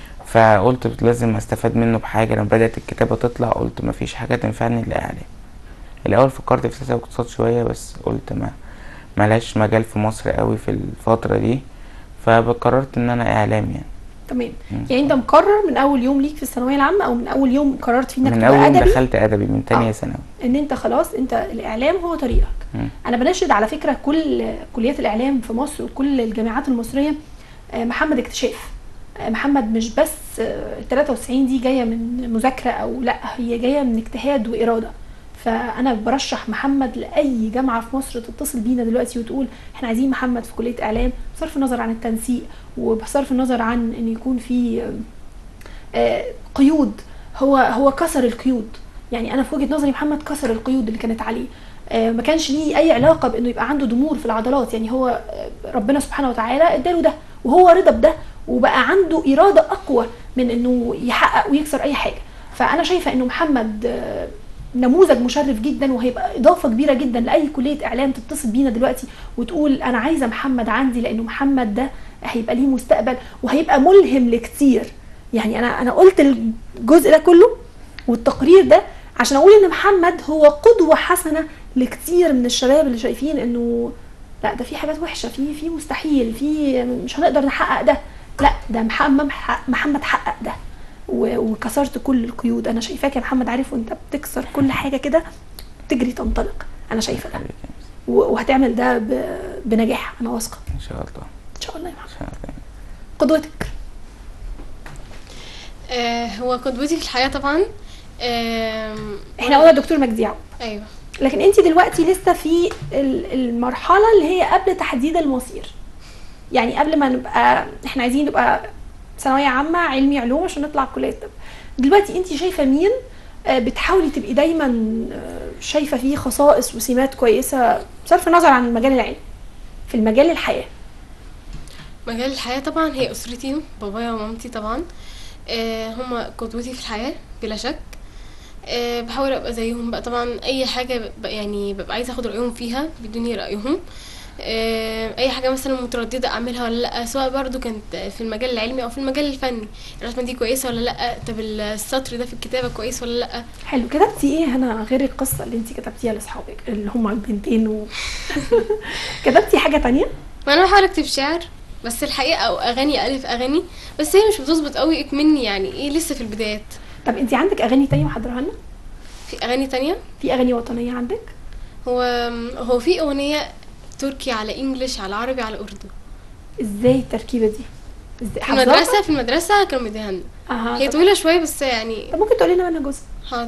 فقلت لازم استفاد منه بحاجة لما بدأت الكتابة تطلع قلت ما فيش حاجة تنفعني الا اعلام الاول فكرت في سياسة واقتصاد شوية بس قلت ما ملهاش مجال في مصر قوي في الفترة دي فقررت ان انا اعلام يعني تمام مم. يعني انت مقرر من اول يوم ليك في الثانويه العامه او من اول يوم قررت فيه انك من تبقى اول يوم ادبي دخلت ادبي من تانية آه. ثانوي ان انت خلاص انت الاعلام هو طريقك مم. انا بنشد على فكره كل كليات الاعلام في مصر وكل الجامعات المصريه آه، محمد اكتشاف آه، محمد مش بس آه، ال 93 دي جايه من مذاكره او لا هي جايه من اجتهاد واراده فانا برشح محمد لاي جامعه في مصر تتصل بينا دلوقتي وتقول احنا عايزين محمد في كليه اعلام بصرف النظر عن التنسيق وبصرف النظر عن ان يكون في آه، آه، قيود هو هو كسر القيود يعني انا في وجهه نظري محمد كسر القيود اللي كانت عليه آه، ما كانش ليه اي علاقه بانه يبقى عنده ضمور في العضلات يعني هو آه، ربنا سبحانه وتعالى اداله ده وهو رضى بده وبقى عنده اراده اقوى من انه يحقق ويكسر اي حاجه فانا شايفه انه محمد آه، نموذج مشرف جدا وهيبقى اضافه كبيره جدا لاي كليه اعلام تتصل بينا دلوقتي وتقول انا عايزه محمد عندي لانه محمد ده هيبقى ليه مستقبل وهيبقى ملهم لكتير يعني انا انا قلت الجزء ده كله والتقرير ده عشان اقول ان محمد هو قدوه حسنه لكتير من الشباب اللي شايفين انه لا ده في حاجات وحشه في في مستحيل في مش هنقدر نحقق ده لا ده محمد محمد حقق ده و- وكسرت كل القيود انا شايفاك يا محمد عارف وانت بتكسر كل حاجه كده تجري تنطلق انا شايفه ده و- وهتعمل ده ب- بنجاح انا واثقه ان شاء الله ان شاء الله يا محمد ان شاء الله قدوتك آه هو قدوتي في الحياة طبعا آم، احنا قلنا دكتور مجدي يعقوب ايوه لكن انت دلوقتي لسه في ال- المرحله اللي هي قبل تحديد المصير يعني قبل ما نبقى احنا عايزين نبقى ثانويه عامه علمي علوم عشان نطلع كليه طب دلوقتي انت شايفه مين آه، بتحاولي تبقي دايما آه، شايفه فيه خصائص وسمات كويسه بصرف النظر عن المجال العلمي في المجال الحياه مجال الحياة طبعا هي أسرتي بابايا ومامتي طبعا آه هما قدوتي في الحياة بلا شك آه بحاول أبقى زيهم بقى طبعا أي حاجة ببقى يعني ببقى عايزة أخد رأيهم فيها بيدوني رأيهم آه أي حاجة مثلا مترددة أعملها ولا لأ سواء برضو كانت في المجال العلمي أو في المجال الفني الرسمة دي كويسة ولا لأ طب السطر ده في الكتابة كويس ولا لأ حلو كتبتي ايه هنا غير القصه اللي انت كتبتيها لاصحابك اللي هم البنتين و... كتبتي حاجه تانية ما أنا بحاول أكتب شعر بس الحقيقة أو أغاني ألف أغاني بس هي مش بتظبط قوي مني يعني إيه لسه في البدايات طب انت عندك اغاني تانية محضرها لنا في أغاني تانية في اغاني وطنيه عندك هو هو في اغنيه تركي على انجليش على عربي على اردو ازاي التركيبه دي ازاي في حافظاها؟ المدرسه في المدرسه كانوا مديها لنا اها هي طب- طويله شويه بس يعني طب ممكن تقولي لنا منها جزء حاضر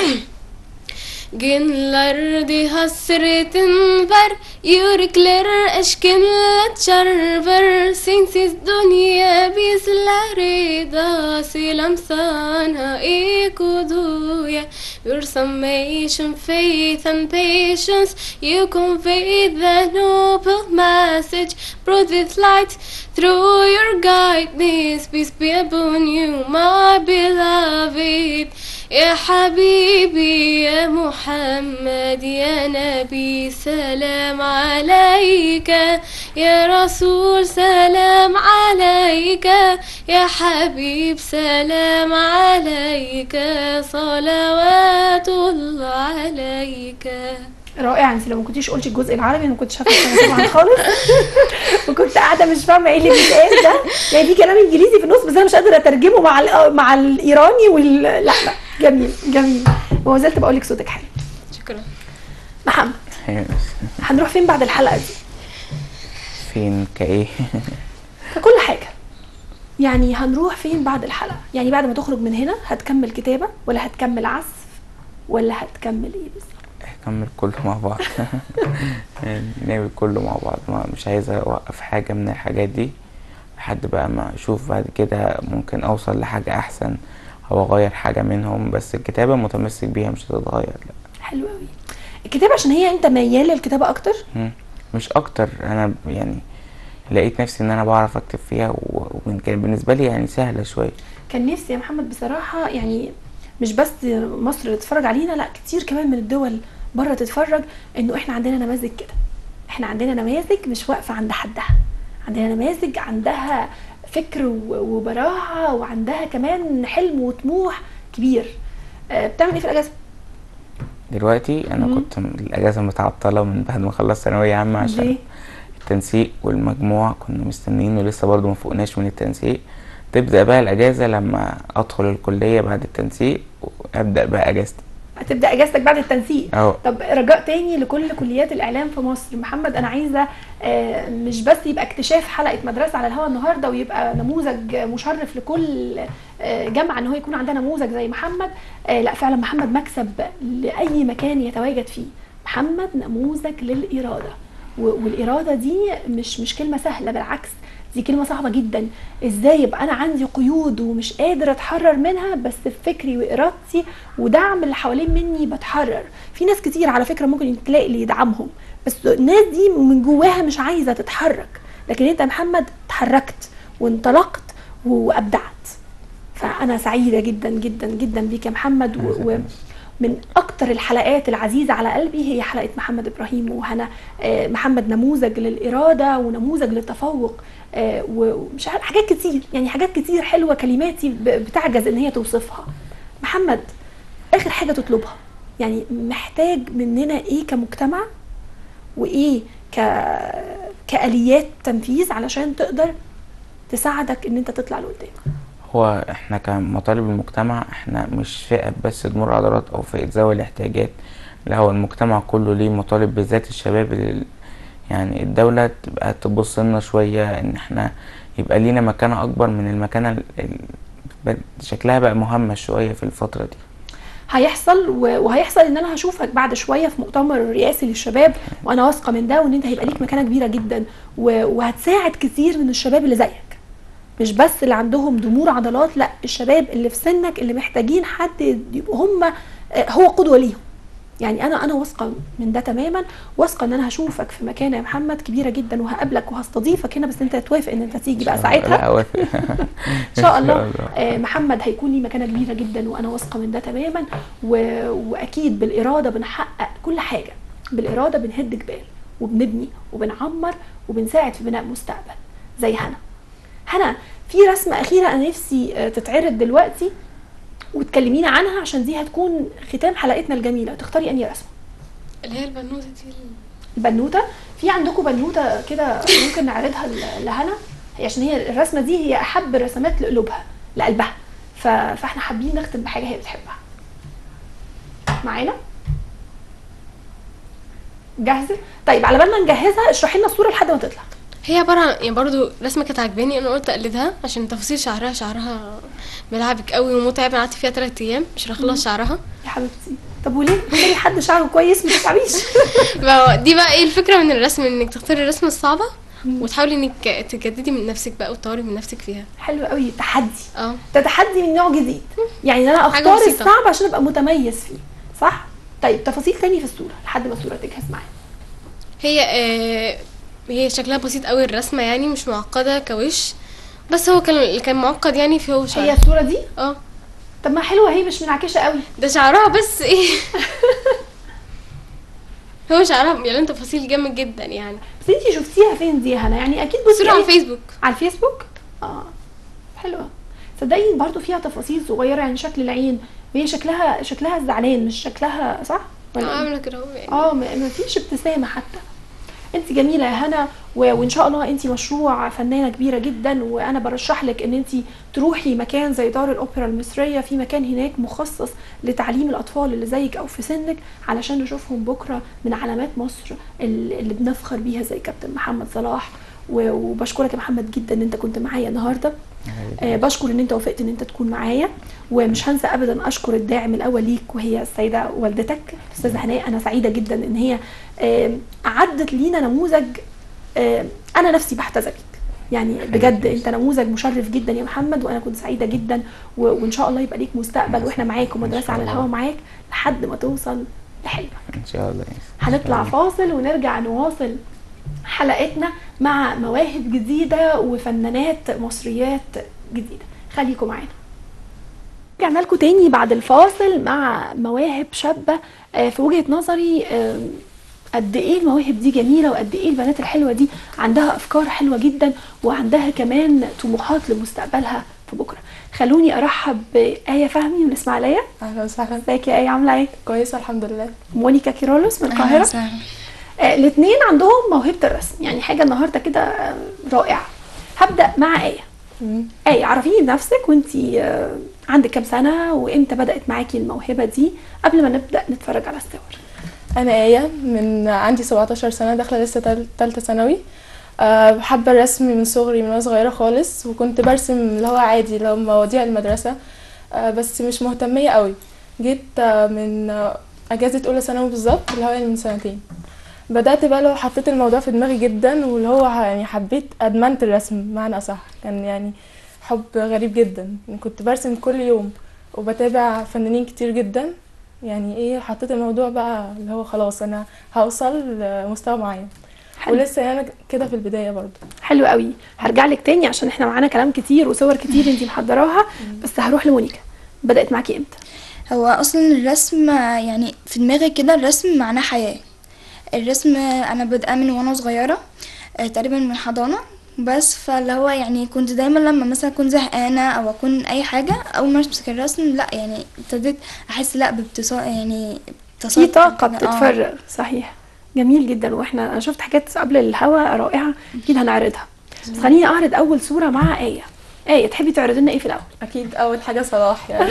Günlerdi hasretin var Yürekler aşkınla çarpar Sensiz dünya bizleri da Selam sana ey kuduya Your summation, faith and patience You convey the noble message Brought with light through your guidance Peace be upon you my beloved يا حبيبي يا محمد يا نبي سلام عليك يا رسول سلام عليك يا حبيب سلام عليك صلوات الله عليك رائع انت لو ما كنتيش قلتي الجزء العربي انا ما كنتش هفهم طبعا خالص وكنت قاعده مش فاهمه ايه اللي بيتقال ده يعني في كلام انجليزي في النص بس انا مش قادره اترجمه مع ال- مع الايراني وال لا لا جميل جميل وما زلت بقول لك صوتك حلو شكرا محمد هنروح فين بعد الحلقه دي فين كايه ككل حاجه يعني هنروح فين بعد الحلقه يعني بعد ما تخرج من هنا هتكمل كتابه ولا هتكمل عزف ولا هتكمل ايه بالظبط هكمل كله مع بعض يعني نعمل كله مع بعض ما مش عايز اوقف حاجة من الحاجات دي لحد بقى ما اشوف بعد كده ممكن اوصل لحاجة احسن او اغير حاجة منهم بس الكتابة متمسك بيها مش هتتغير لا حلو قوي الكتابه عشان هي انت ميال للكتابه اكتر مم. مش اكتر انا يعني لقيت نفسي ان انا بعرف اكتب فيها و- وكان كان بالنسبة لي يعني سهلة شوية كان نفسي يا محمد بصراحة يعني مش بس مصر تتفرج علينا لا كتير كمان من الدول بره تتفرج انه احنا عندنا نماذج كده احنا عندنا نماذج مش واقفة عند حدها عندنا نماذج عندها فكر و- وبراعة وعندها كمان حلم وطموح كبير آه، بتعمل ايه في الاجازة؟ دلوقتي انا مم. كنت م- الاجازة متعطلة من بعد ما خلصت ثانوية عامة ليه؟ عشان التنسيق والمجموع كنا مستنيين ولسه برضو ما فوقناش من التنسيق تبدأ بقى الأجازة لما أدخل الكلية بعد التنسيق وأبدأ بقى أجازتي هتبدا اجازتك بعد التنسيق أهو طب رجاء تاني لكل كليات الاعلام في مصر محمد انا عايزه آه، مش بس يبقى اكتشاف حلقه مدرسه على الهواء النهارده ويبقى نموذج مشرف لكل آه، جامعه ان هو يكون عندها نموذج زي محمد آه، لا فعلا محمد مكسب لاي مكان يتواجد فيه محمد نموذج للاراده و- والاراده دي مش مش كلمه سهله بالعكس دي كلمة صعبة جدا ازاي يبقى انا عندي قيود ومش قادر اتحرر منها بس بفكري وارادتي ودعم اللي حوالين مني بتحرر في ناس كتير على فكرة ممكن تلاقي اللي يدعمهم بس الناس دي من جواها مش عايزة تتحرك لكن انت يا محمد اتحركت وانطلقت وابدعت فانا سعيدة جدا جدا جدا بيك يا محمد و... و... من اكتر الحلقات العزيزه على قلبي هي حلقه محمد ابراهيم وهنا آه، محمد نموذج للاراده ونموذج للتفوق آه، ومش عارف حاجات كتير يعني حاجات كتير حلوه كلماتي ب- بتعجز ان هي توصفها محمد اخر حاجه تطلبها يعني محتاج مننا ايه كمجتمع وايه ك كاليات تنفيذ علشان تقدر تساعدك ان انت تطلع لقدام هو احنا كمطالب المجتمع احنا مش فئة بس تمر عضلات او فئة ذوي الاحتياجات لا هو المجتمع كله ليه مطالب بالذات الشباب اللي يعني الدولة تبقى تبص لنا شوية ان احنا يبقى لينا مكانة اكبر من المكانة ال- ال- شكلها بقى مهمش شوية في الفترة دي هيحصل و- وهيحصل ان انا هشوفك بعد شويه في مؤتمر رئاسي للشباب وانا واثقه من ده وان انت هيبقى ليك مكانه كبيره جدا و- وهتساعد كتير من الشباب اللي زيك مش بس اللي عندهم ضمور عضلات لا الشباب اللي في سنك اللي محتاجين حد يبقوا هم آه، هو قدوه ليهم يعني انا انا واثقه من ده تماما واثقه ان انا هشوفك في مكانه يا محمد كبيره جدا وهقابلك وهستضيفك هنا بس انت توافق ان انت تيجي بقى ساعتها لا أوافق. ان شاء الله آه، محمد هيكون ليه مكانه كبيره جدا وانا واثقه من ده تماما و... واكيد بالاراده بنحقق كل حاجه بالاراده بنهد جبال وبنبني وبنعمر وبنساعد في بناء مستقبل زي هنا هنا في رسمه اخيره انا نفسي آه، تتعرض دلوقتي وتكلمينا عنها عشان دي هتكون ختام حلقتنا الجميله تختاري انهي رسمه اللي هي البنوته دي ال- البنوته في عندكم بنوته كده ممكن نعرضها ل- لهنا هي عشان هي الرسمه دي هي احب الرسمات لقلوبها لقلبها ف... فاحنا حابين نختم بحاجه هي بتحبها معانا جاهزه طيب على بال ما نجهزها اشرحي لنا الصوره لحد ما تطلع هي عبارة عن يعني برضو رسمة كانت عجباني انا قلت اقلدها عشان تفاصيل شعرها شعرها ملعبك قوي ومتعب انا قعدت فيها تلات ايام مش هخلص شعرها يا حبيبتي طب وليه تختاري حد شعره كويس ما تتعبيش ما هو دي بقى ايه الفكرة من الرسم انك تختاري الرسمة الصعبة وتحاولي انك تجددي من نفسك بقى وتطوري من نفسك فيها حلو قوي تحدي اه ده تحدي من نوع جديد يعني انا حاجة اختار بسيطة. الصعب عشان ابقى متميز فيه صح طيب تفاصيل تاني في الصوره لحد ما الصوره تجهز معايا هي آه هي شكلها بسيط قوي الرسمة يعني مش معقدة كوش بس هو كان اللي كان معقد يعني في هو هي شعرها الصوره دي اه طب ما حلوه هي مش منعكشه قوي ده شعرها بس ايه هو شعرها مليان تفاصيل جامد جدا يعني بس انتي شفتيها فين دي يا هنا يعني اكيد بصي صورة على على الفيسبوك على الفيسبوك اه حلوه صدقيني برضو فيها تفاصيل صغيره يعني شكل العين وهي شكلها شكلها زعلان مش شكلها صح اه ولا إيه؟ عاملة كده اهو يعني اه ما ما فيش ابتسامه حتى انت جميله يا هنا و- وان شاء الله انت مشروع فنانه كبيره جدا وانا برشح لك ان انت تروحي مكان زي دار الاوبرا المصريه في مكان هناك مخصص لتعليم الاطفال اللي زيك او في سنك علشان نشوفهم بكره من علامات مصر اللي اللي بنفخر بيها زي كابتن محمد صلاح و- وبشكرك يا محمد جدا ان انت كنت معايا النهارده آه، بشكر ان انت وافقت ان انت تكون معايا ومش هنسى ابدا اشكر الداعم الاول ليك وهي السيده والدتك الاستاذه هناء انا سعيده جدا ان هي آم، اعدت لينا نموذج آم، انا نفسي بحتذى بيك يعني بجد انت نموذج مشرف جدا يا محمد وانا كنت سعيده جدا و- وان شاء الله يبقى ليك مستقبل واحنا معاك ومدرسه على الهوا معاك لحد ما توصل لحلمك ان شاء الله يا هنطلع فاصل ونرجع نواصل حلقتنا مع مواهب جديدة وفنانات مصريات جديدة خليكم معانا رجعنا لكم تاني بعد الفاصل مع مواهب شابة آه، في وجهة نظري آه، قد ايه المواهب دي جميلة وقد ايه البنات الحلوة دي عندها افكار حلوة جدا وعندها كمان طموحات لمستقبلها في بكرة خلوني ارحب بآية فهمي من اسماعيلية اهلا وسهلا ازيك يا آية عاملة ايه؟ كويسه الحمد لله مونيكا كيرولوس من أهلاً القاهرة وسهلاً. آه، الاثنين عندهم موهبة الرسم يعني حاجة النهاردة كده آه، رائعة هبدأ مع آية مم. آية عرفيني بنفسك وانتي آه، عندك كام سنة وامتى بدأت معاكي الموهبة دي قبل ما نبدأ نتفرج على الصور انا ايه من عندي 17 سنه داخله لسه تال- تالتة ثانوي أه بحب الرسم من صغري من وانا صغيره خالص وكنت برسم اللي هو عادي اللي هو مواضيع المدرسه أه بس مش مهتميه قوي جيت أه من آه، اجازه اولى ثانوي بالظبط اللي هو يعني من سنتين بدات بقى لو حطيت الموضوع في دماغي جدا واللي هو يعني حبيت ادمنت الرسم بمعنى اصح كان يعني حب غريب جدا كنت برسم كل يوم وبتابع فنانين كتير جدا يعني ايه حطيت الموضوع بقى اللي هو خلاص انا هوصل لمستوى معين حلو. ولسه يعني انا كده في البدايه برضو حلو قوي هرجع لك تاني عشان احنا معانا كلام كتير وصور كتير انتي محضراها بس هروح لمونيكا بدأت معاكي امتى هو اصلا الرسم يعني في دماغي كده الرسم معناه حياة الرسم انا بادئه من وانا صغيرة آه، تقريبا من حضانة بس فاللي هو يعني كنت دايما لما مثلا اكون زهقانة او اكون اي حاجة اول ما امسك الرسم لا يعني ابتديت احس لا بابتصار يعني في ابتصار طاقة كده. آه. بتتفرغ صحيح جميل جدا واحنا انا شفت حاجات قبل الهوا رائعة اكيد هنعرضها بس خليني اعرض اول صورة مع آية آية تحبي تعرضي لنا ايه في الاول اكيد اول حاجه صلاح يعني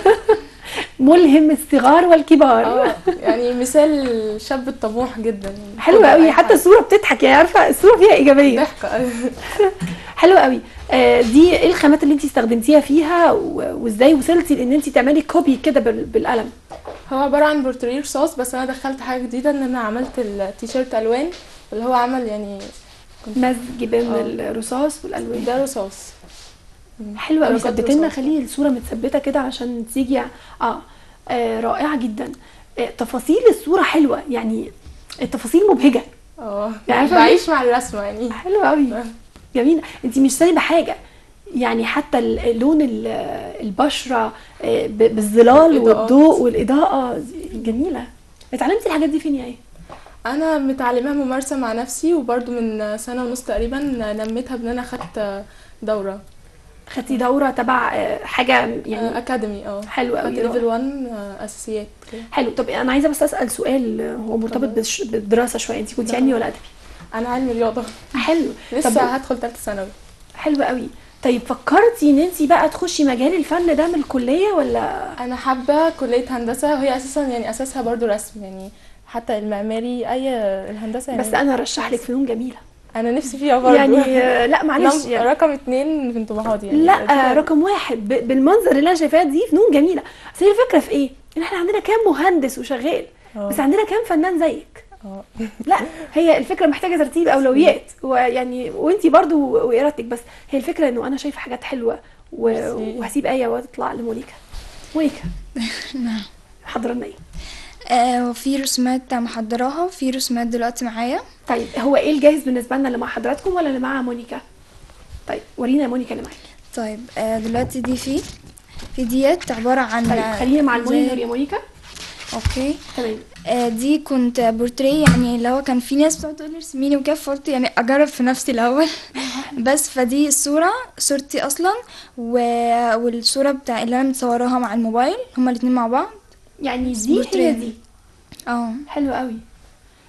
ملهم الصغار والكبار اه يعني مثال الشاب الطموح جدا يعني حلوة كل قوي أي حتى حاجة. الصورة بتضحك يعني عارفة الصورة فيها إيجابية ضحكه حلوة قوي آه دي ايه الخامات اللي انت استخدمتيها فيها و- وازاي وصلتي لان انت تعملي كوبي كده بال- بالقلم هو عباره عن بورتريه رصاص بس انا دخلت حاجه جديده ان انا عملت التيشيرت الوان اللي هو عمل يعني مزج بين آه. الرصاص والالوان ده رصاص مم. حلوة قوي درجات ثبتي لنا رصاص. خلي الصورة متثبتة كده عشان تيجي اه, آه رائعة جدا آه تفاصيل الصورة حلوة يعني التفاصيل مبهجة اه يعني عارفة بعيش مع الرسمه يعني حلوة قوي جميلة انت مش سايبة حاجة يعني حتى ال- لون ال- البشرة آه، ب- بالظلال والإضاءات. والضوء والإضاءة جميلة اتعلمتي الحاجات دي فين يا ايه؟ انا متعلمها ممارسه مع نفسي وبرضو من سنه ونص تقريبا نميتها بان انا خدت دوره خدتي دورة تبع آه، حاجة يعني يعني اكاديمي اه حلو قوي خدت ليفل 1 اساسيات كده حلو طب انا عايزة بس أسأل سؤال آه، هو مرتبط اتفضلي. بالش- بالدراسة شوية انت كنت لا. علمي ولا أدبي؟ انا علمي رياضه حلو لسه طب هدخل ثالثه ثانوي حلو قوي طيب فكرتي ان انت بقى تخشي مجال الفن ده من الكلية ولا انا حابه كليه هندسه وهي اساسا يعني اساسها برضو رسم يعني حتى المعماري اي الهندسه يعني بس انا رشح لك فنون جميلة انا نفسي فيها برضو يعني آه، لا معلش نم- يعني رقم اتنين في طموحاتي يعني لا دي- رقم واحد ب- بالمنظر اللي انا شايفاه دي فنون جميله بس هي الفكره في ايه ان احنا عندنا كام مهندس وشغال اه. بس عندنا كام فنان زيك اه لا هي الفكره محتاجه ترتيب اولويات ويعني وانتي برضو وارادتك بس هي الفكره انه انا شايفه حاجات حلوه و... ميرسي. وهسيب ايه وتطلع لمونيكا مونيكا نعم حضر لنا ايه آه وفي رسومات محضراها في رسومات دلوقتي معايا طيب هو ايه الجاهز بالنسبه لنا اللي مع حضراتكم ولا اللي مع مونيكا طيب ورينا مونيكا اللي معاكي طيب آه دلوقتي دي في في ديت عبارة عن طيب خلينا مع زي- المونيتور يا مونيكا اوكي تمام آه دي كنت بورتريه يعني اللي هو كان في ناس بتقعد تقول لي ارسميني وكده فقلت يعني اجرب في نفسي الاول بس فدي الصوره صورتي اصلا و... والصوره بتاع اللي انا متصوراها مع الموبايل هما الاتنين مع بعض يعني دي هي بورتريه. دي اه حلو قوي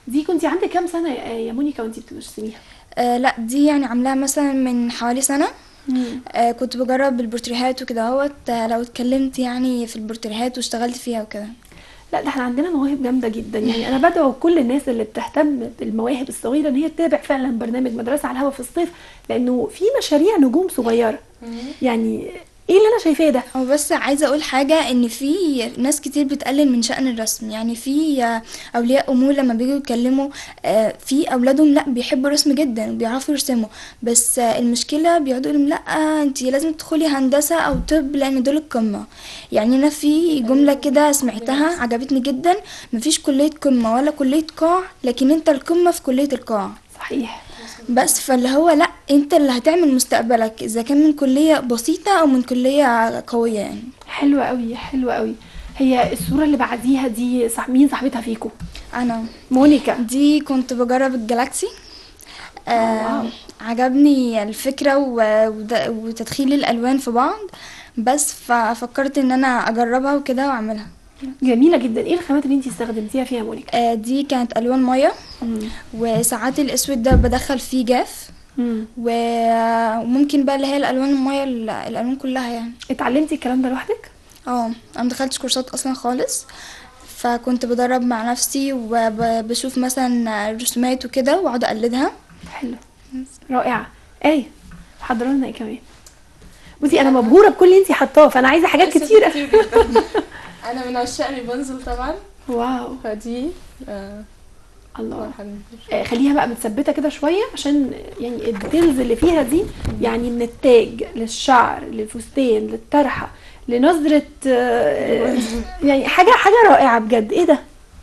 دي كنت عندك كام سنه يا يا مونيكا وانت بترسميها آه لا دي يعني عاملاها مثلا من حوالي سنة آه كنت بجرب البورتريهات وكده اهوت آه لو اتكلمت يعني في البورتريهات واشتغلت فيها وكده لا ده احنا عندنا مواهب جامده جدا يعني انا بدعو كل الناس اللي بتهتم بالمواهب الصغيره ان هي تتابع فعلا برنامج مدرسه على الهوا في الصيف لانه في مشاريع نجوم صغيره يعني ايه اللي انا شايفاه ده هو بس عايزة أقول حاجة إن في ناس كتير بتقلل من شأن الرسم يعني في آه، أولياء أمور لما بيجوا يتكلموا آه، في أولادهم لأ بيحبوا الرسم جدا وبيعرفوا يرسموا بس آه، المشكلة بيقعدوا يقولوا لأ انتي لازم تدخلي هندسة أو طب لأن دول القمة يعني أنا في جملة كده سمعتها عجبتني جدا مفيش كلية قمة ولا كلية قاع لكن انت القمة في كلية القاع صحيح بس فاللي هو لا انت اللي هتعمل مستقبلك اذا كان من كلية بسيطة او من كلية قوية يعني حلوه قوي حلوه قوي هي الصوره اللي بعديها دي صح مين صاحبتها فيكم انا مونيكا دي كنت بجرب الجالاكسي واو. آه عجبني الفكرة و- وده- وتدخيل الالوان في بعض بس ففكرت ان انا اجربها وكده واعملها جميله جدا ايه الخامات اللي انت استخدمتيها فيها يا مونيكا آه دي كانت الوان ميه وساعات الاسود ده بدخل فيه جاف مم. و- وممكن بقى اللي هي الالوان الميه ال- الالوان كلها يعني اتعلمتي الكلام ده لوحدك اه انا مدخلتش كورسات اصلا خالص فكنت بدرب مع نفسي وبشوف مثلا رسومات وكده واقعد اقلدها حلو رائعه ايه حضر لنا ايه كمان بصي انا مبهوره بكل اللي انت حطاه فانا عايزه حاجات كتيره كتير جدا انا من عشاق ريبونزل طبعا واو فدي آه الله واحد آه، خليها بقى متثبته كده شويه عشان يعني الديتيلز اللي فيها دي يعني من التاج للشعر للفستان للطرحه لنظره آه، يعني حاجه حاجه رائعه بجد ايه ده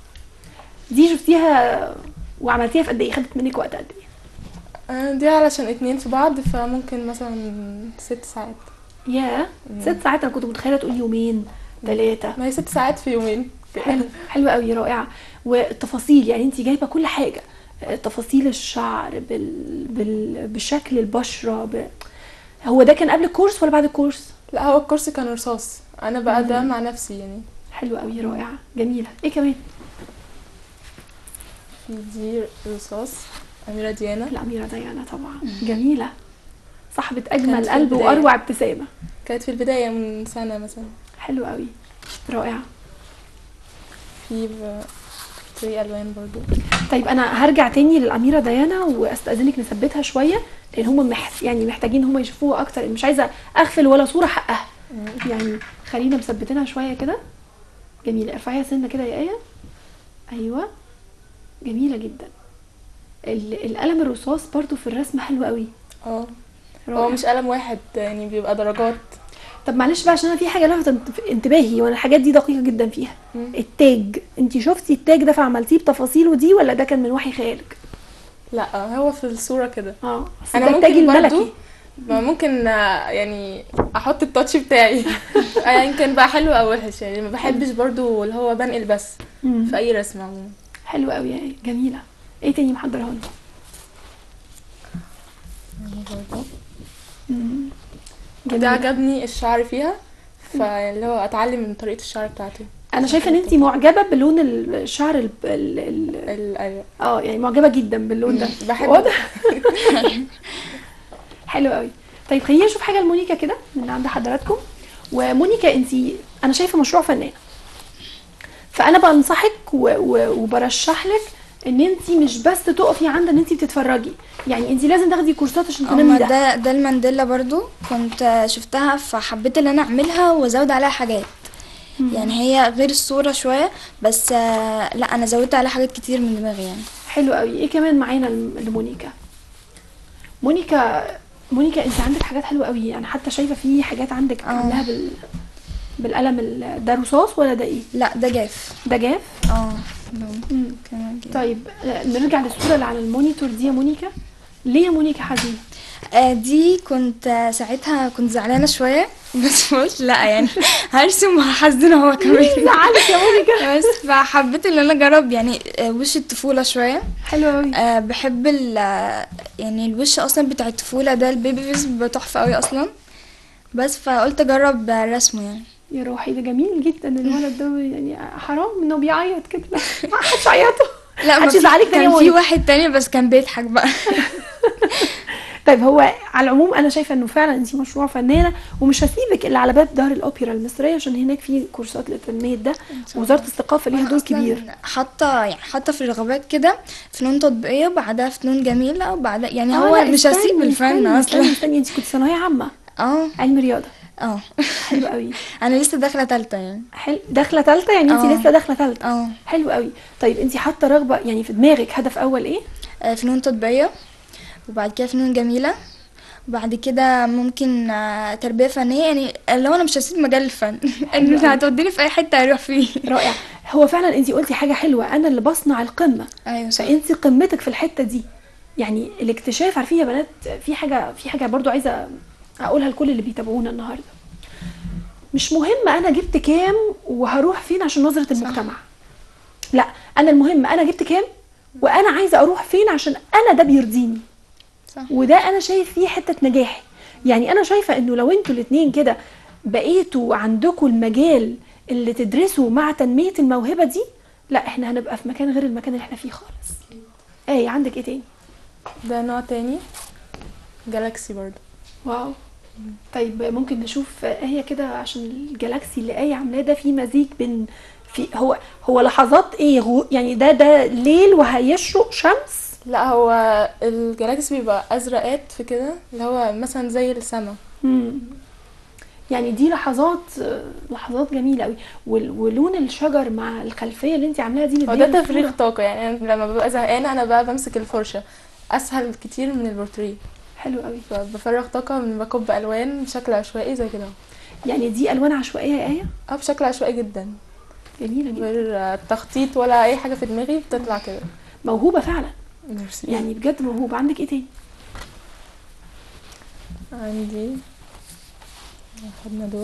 دي شفتيها وعملتيها في قد ايه خدت منك وقت قد ايه آه، دي علشان اتنين في بعض فممكن مثلا ست ساعات يا ست ساعات انا كنت متخيله تقول يومين ثلاثه ما هي ست ساعات في يومين حلو حلوه قوي رائعه والتفاصيل يعني انت جايبه كل حاجه آه، تفاصيل الشعر بال... بال... بشكل البشره ب... هو ده كان قبل الكورس ولا بعد الكورس لا هو الكورس كان رصاص انا بقى ده مع نفسي يعني حلو قوي رائعه جميله ايه كمان في دي رصاص أميرة ديانا الاميره ديانا طبعا جميله صاحبه كانت اجمل في قلب البداية. واروع ابتسامه كانت في البداية من سنة مثلا حلو قوي رائعه في ب- في ألوان برضو طيب انا هرجع تاني للاميره ديانا واستاذنك نثبتها شويه لان هم مح... يعني محتاجين هم يشوفوها اكتر مش عايزه اغفل ولا صوره حقها يعني خلينا مثبتينها شويه كده جميله ارفعيها سنه كده يا ايه ايوه جميله جدا ال- القلم الرصاص برضو في الرسم حلو قوي اه رائع. هو مش قلم واحد يعني بيبقى درجات طب معلش بقى عشان انا في حاجه لفتت انتباهي وانا الحاجات دي دقيقه جدا فيها مم. التاج انت شفتي التاج ده فعملتيه بتفاصيله دي ولا ده كان من وحي خيالك لا هو في الصورة كده اه بس انا ده التاج ممكن برضو الملكي ما ممكن آه، يعني احط التاتش بتاعي آه، يمكن بقى حلو او وحش يعني ما بحبش برضو اللي هو بنقل بس مم. في اي رسمة عموما حلو قوي يعني جميله ايه تاني محضرها لنا مم. ده جميلة. عجبني الشعر فيها فاللي هو اتعلم من طريقة الشعر بتاعته انا شايفه ان انت معجبه بلون الشعر ال... ال... ال... ال- ايوه اه يعني معجبه جدا باللون ده بحب واضح حلو قوي طيب خلينا نشوف حاجه لمونيكا كده من عند حضراتكم ومونيكا انت انا شايفه مشروع فنان فانا بنصحك و... و... وبرشح لك ان انت مش بس تقفي عند ان انت بتتفرجي يعني انت لازم تاخدي كورسات عشان اما تنمي ده ده ده المانديلا برضو كنت شفتها فحبيت ان انا اعملها وازود عليها حاجات يعني هي غير الصورة شوية بس آه، لا انا زودت عليها حاجات كتير من دماغي يعني حلو قوي ايه كمان معانا لم- لمونيكا مونيكا مونيكا انت عندك حاجات حلوه قوي انا حتى شايفه في حاجات عندك آه. عاملاها بال بالقلم ال- ده رصاص ولا ده ايه لا ده جاف ده جاف اه لون كمان كده. طيب آه، نرجع للصوره اللي على المونيتور دي يا مونيكا ليه يا مونيكا حزينه آه، دي كنت آه، ساعتها كنت زعلانة شوية بس قلت لا يعني هرسم وهحزن هو كمان زعلك يا مونيكا بس فحبيت ان انا اجرب يعني آه، وش الطفولة شوية حلو قوي أه بحب ال آه، يعني الوش اصلا بتاع الطفولة ده البيبي فيس بيبقى تحفة قوي اصلا بس فقلت اجرب آه، رسمه يعني يا روحي ده جميل جدا الولد ده يعني حرام انه بيعيط كده لا ما حدش عيطه لا ما محدش في- يزعلك تاني يا كان في مونيكا. واحد تاني بس كان بيضحك بقى طيب هو على العموم انا شايفه انه فعلا انت مشروع فنانه ومش هسيبك الا على باب دار الاوبرا المصريه عشان هناك في كورسات لتنميه ده وزاره الثقافه ليها وأنا دور أصلاً كبير حاطه يعني حاطه في الرغبات كده فنون تطبيقيه وبعدها فنون جميله وبعدها يعني آه، هو لا، مش استني، هسيب الفن استني، استني اصلا استني انت كنت ثانويه عامه اه علم رياضه اه حلو قوي انا لسه داخله تالتة يعني حلو داخله ثالثه يعني انت آه. لسه داخله ثالثه اه حلو قوي طيب انت حاطه رغبه يعني في دماغك هدف اول ايه آه، فنون تطبيقيه وبعد كده فنون جميله وبعد كده ممكن آه، تربيه فنيه يعني لو انا مش هسيب مجال الفن ان أوي. هتوديني في اي حته هروح فيه رائع هو فعلا انت قلتي حاجه حلوه انا اللي بصنع القمه ايوه صح فانت قمتك في الحته دي يعني الاكتشاف عارفين يا بنات في حاجه في حاجه برضو عايزه اقولها لكل اللي بيتابعونا النهارده مش مهم انا جبت كام وهروح فين عشان نظره المجتمع لا انا المهم انا جبت كام وانا عايزه اروح فين عشان انا ده بيرضيني صح. وده انا شايف فيه حته نجاحي يعني انا شايفه انه لو انتوا الاثنين كده بقيتوا عندكم المجال اللي تدرسوا مع تنميه الموهبه دي لا احنا هنبقى في مكان غير المكان اللي احنا فيه خالص ايه عندك ايه تاني ده نوع تاني جالاكسي برضو واو طيب ممكن نشوف ايه كده عشان الجالاكسي اللي ايه عاملاه ده فيه مزيج بين في هو هو لحظات ايه غو يعني ده ده ليل وهيشرق شمس لا هو الجالاكسي بيبقى ازرقات في كده اللي هو مثلا زي السما مم. يعني دي لحظات لحظات جميله قوي ولون الشجر مع الخلفيه اللي انت عاملاها دي هو مديها ده تفريغ صورة. طاقة يعني أنا لما ببقى زهقانة أنا بقى بمسك الفرشة أسهل كتير من البورتريه حلو قوي فبفرغ طاقة من بكب ألوان بشكل عشوائي زي كده يعني دي الوان عشوائيه يا ايه اه بشكل عشوائي جدا جميله جدا غير تخطيط ولا أي حاجة في دماغي بتطلع كده موهوبه فعلا ميرسي يعني بجد موهوبه عندك ايه تاني عندي خدنا دول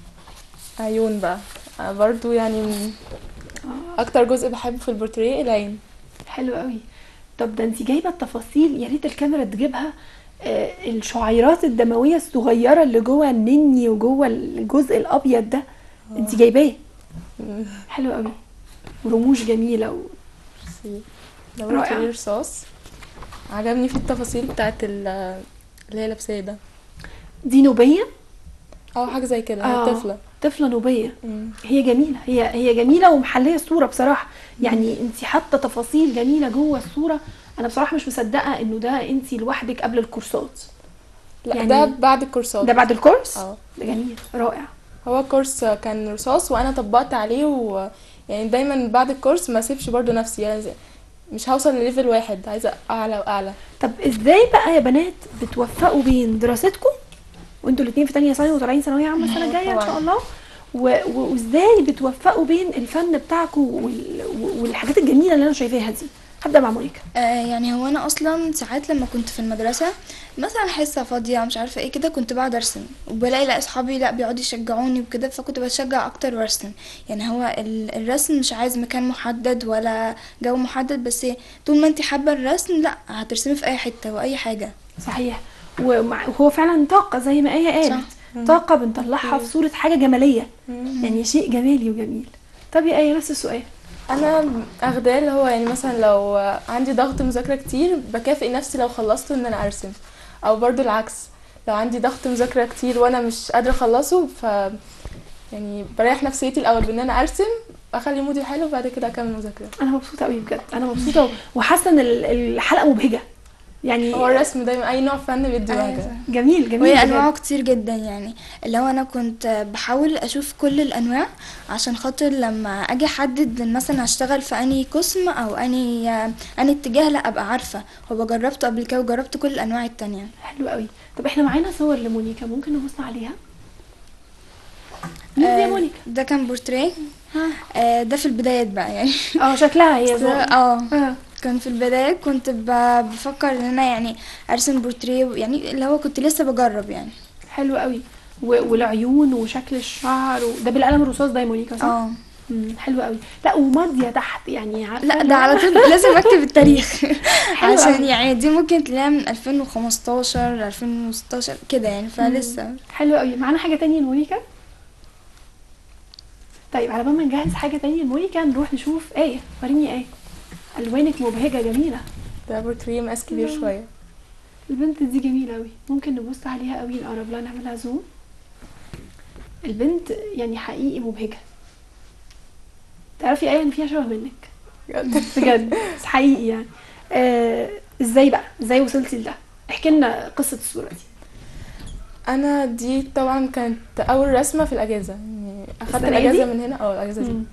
عيون بقى آه، برضو يعني من أكتر جزء بحبه في البورتريه العين حلو قوي طب ده انت جايبه التفاصيل يا ريت الكاميرا تجيبها آه الشعيرات الدمويه الصغيره اللي جوه النني وجوه الجزء الابيض ده انت جايباه حلو قوي ورموش جميله و... ميرسي ده رائع. بورتريه رصاص عجبني في التفاصيل بتاعت ال- اللي هي لابساه ده دي نوبيه اه حاجة زي كده آه. هي طفلة طفله نوبيه مم. هي جميله هي هي جميله ومحليه الصوره بصراحه يعني انت حاطه تفاصيل جميله جوه الصوره انا بصراحه مش مصدقه انه ده انت لوحدك قبل الكورسات لا يعني- ده بعد الكورسات ده بعد الكورس اه ده جميل رائع هو كورس كان رصاص وانا طبقت عليه و يعني دايما بعد الكورس ما اسيبش برضو نفسي يعني زي- مش هوصل لليفل واحد عايزه اعلى واعلى طب ازاي بقى يا بنات بتوفقوا بين دراستكم وانتوا الاثنين في تانية ثانوي وطالعين ثانويه عامه السنه الجايه ان شاء طبعاً. الله و- و- وازاي بتوفقوا بين الفن بتاعكم وال- والحاجات الجميله اللي انا شايفاها دي هبدا مع مونيكا آه يعني هو انا اصلا ساعات لما كنت في المدرسه مثلا حصه فاضيه مش عارفه ايه كده كنت بقعد ارسم وبلاقي لا اصحابي لا بيقعدوا يشجعوني وكده فكنت بتشجع اكتر وارسم يعني هو ال- الرسم مش عايز مكان محدد ولا جو محدد بس طول ما انت حابه الرسم لا هترسمي في اي حته واي حاجه صحيح ومع- وهو فعلا طاقه زي ما ايه قالت طاقه بنطلعها في صوره حاجه جماليه يعني شيء جمالي وجميل طب يا ايه نفس السؤال انا اخداه اللي هو يعني مثلا لو عندي ضغط مذاكره كتير بكافئ نفسي لو خلصته ان انا ارسم او برضو العكس لو عندي ضغط مذاكره كتير وانا مش قادره اخلصه ف يعني بريح نفسيتي الاول بان انا ارسم اخلي مودي حلو وبعد كده اكمل مذاكره انا مبسوطه قوي بجد انا مبسوطه وحاسه ان ال- الحلقه مبهجه يعني هو الرسم دايما اي نوع فن بيدي أيوة بهجه صح. جميل جميل وهي بجد. انواعه كتير جدا يعني اللي هو انا كنت بحاول اشوف كل الانواع عشان خاطر لما اجي احدد مثلا هشتغل في انهي قسم او انهي انهي اتجاه لا ابقى عارفه هو جربته قبل كده وجربت كل الانواع التانية حلو قوي طب احنا معانا صور لمونيكا ممكن نبص عليها مين دي يا آه، مونيكا ده كان بورتريه آه، ده في البدايات بقى يعني اه شكلها هي بس- زو... اه آه. كان في البداية كنت ب- بفكر ان انا يعني ارسم بورتريه يعني اللي هو كنت لسه بجرب يعني حلو قوي و... والعيون وشكل الشعر و... ده بالقلم الرصاص ده يا مونيكا صح؟ اه مم، حلو قوي لا وماضيه تحت يعني عارفه لا اللي ده هو- على طول لازم اكتب التاريخ حلو عشان أوي. يعني دي ممكن تلاقيها من 2015 2016 كده يعني فلسه حلو قوي معانا حاجه تانية لمونيكا طيب على بال ما نجهز حاجه تانية لمونيكا نروح نشوف ايه وريني ايه الوانك مبهجه جميله ده ابر كريم اس كبير الله. شويه البنت دي جميله قوي ممكن نبص عليها قوي نقرب لها نعملها زوم البنت يعني حقيقي مبهجه تعرفي ايه ان فيها شبه منك بجد. بجد بس حقيقي يعني آه ازاي بقى ازاي وصلتي لده احكي لنا قصه الصوره دي انا دي طبعا كانت اول رسمه في الاجازه يعني اخدت السنة الاجازه دي؟ من هنا اه الاجازه دي مم.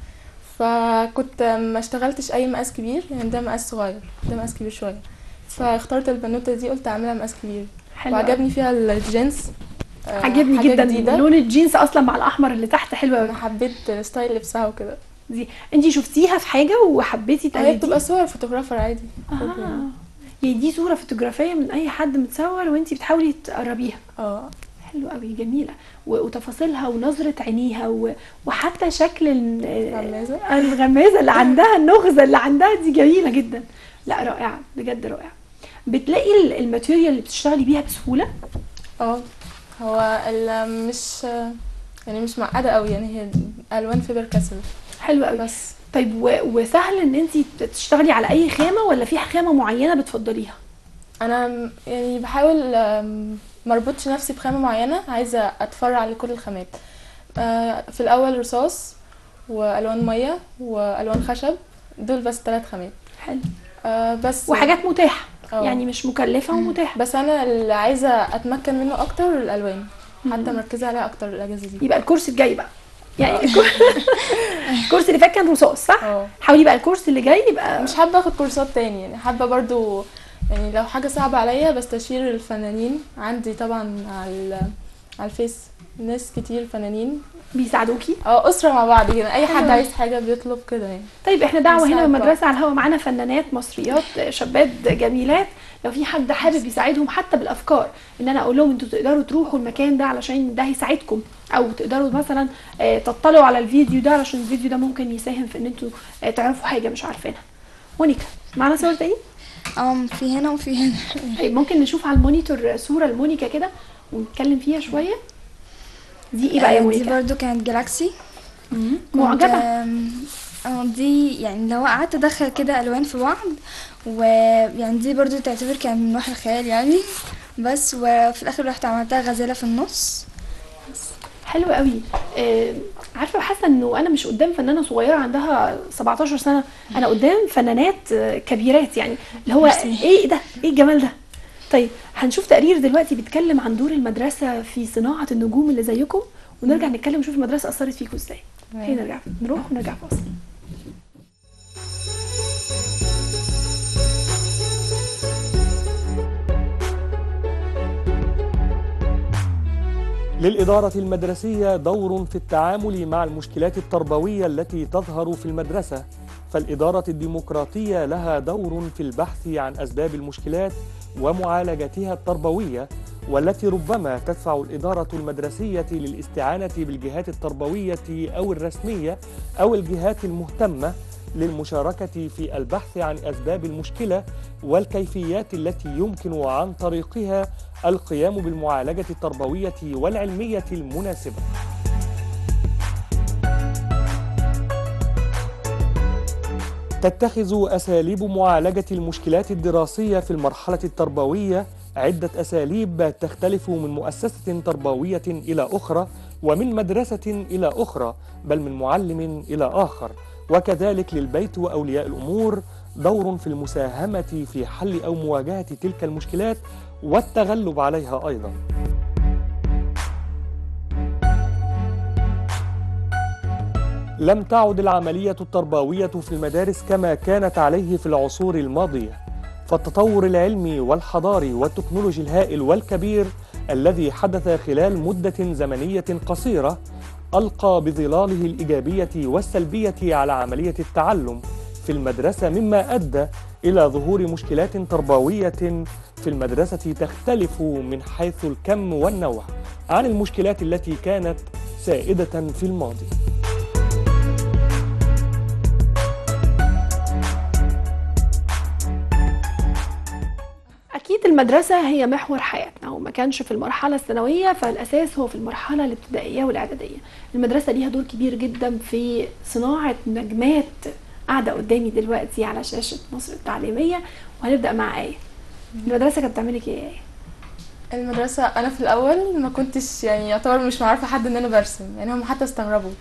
فكنت ما اشتغلتش اي مقاس كبير يعني ده مقاس صغير ده مقاس كبير شويه فاخترت البنوته دي قلت اعملها مقاس كبير حلو قوي. وعجبني فيها الجينز آه، عجبني حاجة جدا جديدة. لون الجينز اصلا مع الاحمر اللي تحت حلو قوي انا حبيت ستايل لبسها وكده دي انتي شفتيها في حاجه وحبيتي هي تقلديها بتبقى صور فوتوغرافر عادي اه يعني دي صوره فوتوغرافيه من اي حد متصور وانتي بتحاولي تقربيها اه حلو قوي جميله و- وتفاصيلها ونظره عينيها و... وحتى شكل ال- الغمازة. الغمازه اللي عندها النغزه اللي عندها دي جميله جدا لا رائعه بجد رائعه بتلاقي ال- الماتيريال اللي بتشتغلي بيها بسهوله اه هو ال- مش يعني مش معقده قوي يعني هي الوان فيبر كاسل حلو قوي بس طيب و... وسهل ان انت تشتغلي على اي خامه ولا في خامه معينه بتفضليها انا م- يعني بحاول آم، مربطش نفسي بخامه معينه عايزه اتفرع لكل الخامات آه، في الاول رصاص والوان ميه والوان خشب دول بس ثلاث خامات حلو آه، بس وحاجات متاحه اه. يعني مش مكلفه ومتاحه بس انا اللي عايزه اتمكن منه اكتر الالوان حتى مركزه عليها اكتر الاجازه دي يبقى الكورس الجاي بقى يعني الكور- الكورس اللي فات كان رصاص صح اه حاولي بقى الكورس اللي جاي يبقى مش حابه اخد كورسات تاني يعني حابه برضو يعني لو حاجه صعبه عليا بستشير الفنانين عندي طبعا على ال- على الفيس ناس كتير فنانين بيساعدوكي اه اسره مع بعض كده اي حد حلو. عايز حاجه بيطلب كده يعني طيب احنا دعوه هنا بنساعد من المدرسه على الهوا معانا فنانات مصريات شابات جميلات لو في حد حابب يساعدهم حتى بالافكار ان انا اقول لهم انتوا تقدروا تروحوا المكان ده علشان ده هيساعدكم او تقدروا مثلا آه، تطلعوا على الفيديو ده علشان الفيديو ده ممكن يساهم في ان انتوا آه، تعرفوا حاجه مش عارفينها مونيكا معانا صور تاني اه في هنا وفي هنا طيب ممكن نشوف على المونيتور صوره لمونيكا كده ونتكلم فيها شويه دي ايه بقى يا آه، دي مونيكا برضو كانت جالاكسي كنت، معجبه آم، اه دي يعني لو قعدت ادخل كده الوان في بعض ويعني دي برضو تعتبر كان من وحي الخيال يعني بس وفي الاخر رحت عملتها غزاله في النص حلو قوي آه، عارفه حاسه انه انا مش قدام فنانه صغيره عندها 17 سنه انا قدام فنانات آه، كبيرات يعني اللي هو ميرسي. ايه ده ايه الجمال ده طيب هنشوف تقرير دلوقتي بيتكلم عن دور المدرسه في صناعه النجوم اللي زيكم ونرجع نتكلم نشوف المدرسه اثرت فيكم ازاي هي نرجع نروح ونرجع فاصل للإدارة المدرسية دور في التعامل مع المشكلات التربوية التي تظهر في المدرسة فالإدارة الديمقراطية لها دور في البحث عن أسباب المشكلات ومعالجتها التربوية والتي ربما تدفع الإدارة المدرسية للاستعانة بالجهات التربوية أو الرسمية أو الجهات المهتمة للمشاركة في البحث عن أسباب المشكلة والكيفيات التي يمكن عن طريقها القيام بالمعالجة التربوية والعلمية المناسبة. تتخذ أساليب معالجة المشكلات الدراسية في المرحلة التربوية عدة أساليب تختلف من مؤسسة تربوية إلى أخرى ومن مدرسة إلى أخرى بل من معلم إلى آخر وكذلك للبيت وأولياء الأمور دور في المساهمة في حل أو مواجهة تلك المشكلات والتغلب عليها أيضا لم تعد العملية التربوية في المدارس كما كانت عليه في العصور الماضية فالتطور العلمي والحضاري والتكنولوجي الهائل والكبير الذي حدث خلال مدة زمنية قصيرة ألقى بظلاله الإيجابية والسلبية على عملية التعلم في المدرسة مما أدى إلى ظهور مشكلات تربوية في المدرسة تختلف من حيث الكم والنوع عن المشكلات التي كانت سائدة في الماضي اكيد المدرسه هي محور حياتنا وما كانش في المرحله الثانويه فالاساس هو في المرحله الابتدائيه والاعداديه المدرسه ليها دور كبير جدا في صناعه نجمات قاعده قدامي دلوقتي على شاشه مصر التعليميه وهنبدا مع ايه المدرسه كانت بتعملك ايه يا ايه المدرسة أنا في الأول ما كنتش يعني يعتبر مش معرفة حد إن أنا برسم يعني هم حتى استغربوا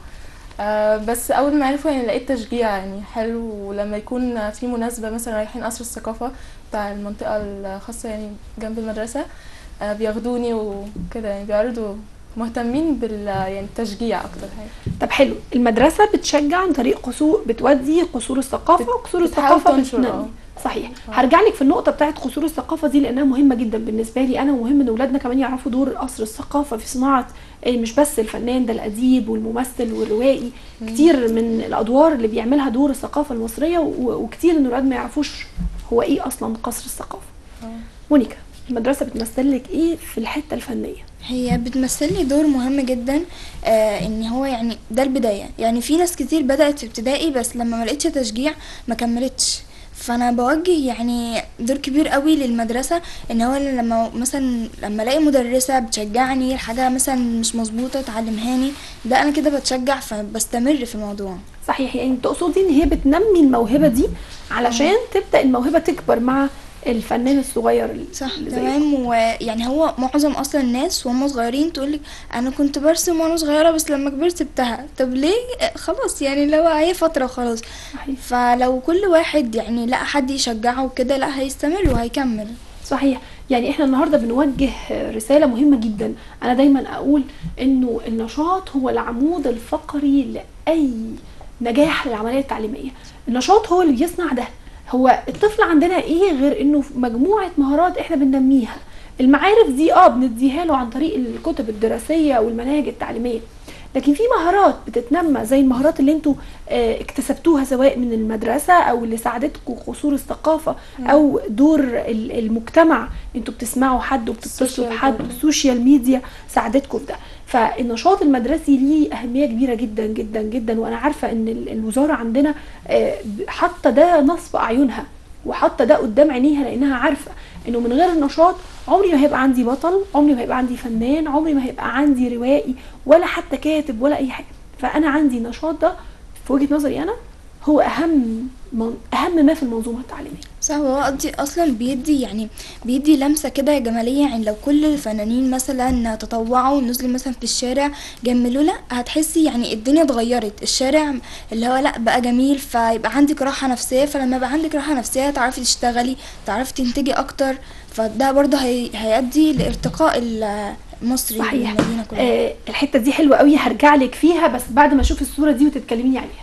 آه بس أول ما عرفوا يعني لقيت تشجيع يعني حلو ولما يكون في مناسبة مثلا رايحين قصر الثقافة بتاع المنطقة الخاصة يعني جنب المدرسة آه بياخدوني وكده يعني بيعرضوا مهتمين بال يعني التشجيع أكتر حاجة طب حلو المدرسه بتشجع عن طريق قصور بتودي قصور الثقافه وقصور بتحاول الثقافه تنشر، بتنمي اه. صحيح هرجع لك في النقطه بتاعت قصور الثقافه دي لانها مهمه جدا بالنسبه لي انا ومهم ان اولادنا كمان يعرفوا دور قصر الثقافه في صناعه إيه مش بس الفنان ده الاديب والممثل والروائي كتير من الادوار اللي بيعملها دور الثقافه المصريه و- وكتير ان الاولاد ما يعرفوش هو ايه اصلا قصر الثقافه مونيكا المدرسه بتمثل لك ايه في الحته الفنيه هي بتمثل لي دور مهم جدا آه ان هو يعني ده البدايه يعني في ناس كتير بدات في ابتدائي بس لما ما لقيتش تشجيع ما كملتش فانا بوجه يعني دور كبير قوي للمدرسه ان هو لما مثلا لما الاقي مدرسه بتشجعني الحاجه مثلا مش مظبوطه تعلمهاني ده انا كده بتشجع فبستمر في الموضوع صحيح يعني تقصدي ان هي بتنمي الموهبه دي علشان تبدا الموهبه تكبر مع الفنان الصغير اللي صح اللي زيك. تمام ويعني هو معظم اصلا الناس وهم صغيرين تقولك انا كنت برسم وانا صغيره بس لما كبرت سبتها طب ليه آه، خلاص يعني لو هي فتره وخلاص صحيح فلو كل واحد يعني لقى حد يشجعه وكده لا هيستمر وهيكمل صحيح يعني احنا النهارده بنوجه رساله مهمه جدا انا دايما اقول انه النشاط هو العمود الفقري لاي نجاح للعمليه التعليميه النشاط هو اللي بيصنع ده هو الطفل عندنا ايه غير انه مجموعه مهارات احنا بننميها المعارف دي اه بنديها له عن طريق الكتب الدراسيه والمناهج التعليميه لكن في مهارات بتتنمى زي المهارات اللي انتوا آه، اكتسبتوها سواء من المدرسه او اللي ساعدتكم قصور الثقافه او دور ال- المجتمع انتوا بتسمعوا حد وبتتصلوا السوشيال بحد برضه. السوشيال ميديا ساعدتكم في ده فالنشاط المدرسي ليه اهميه كبيره جدا جدا جدا وانا عارفه ان ال- الوزاره عندنا آه، ب- حاطه ده نصب اعينها وحاطه ده قدام عينيها لانها عارفه انه من غير النشاط عمري ما هيبقى عندي بطل عمري ما هيبقى عندي فنان عمري ما هيبقى عندي روائي ولا حتى كاتب ولا اي حاجه فانا عندي نشاط ده في وجهه نظري انا هو اهم من اهم ما في المنظومه التعليميه صح هو قصدي اصلا بيدي يعني بيدي لمسه كده جماليه يعني لو كل الفنانين مثلا تطوعوا ونزلوا مثلا في الشارع جملوا لا هتحسي يعني الدنيا اتغيرت الشارع اللي هو لا بقى جميل فيبقى عندك راحه نفسيه فلما يبقى عندك راحه نفسيه تعرفي تشتغلي تعرفي تنتجي اكتر فده برضه هي... هيؤدي لارتقاء المصري صحيح بالمدينه كلها آه الحته دي حلوه قوي هرجع لك فيها بس بعد ما اشوف الصوره دي وتتكلمي عليها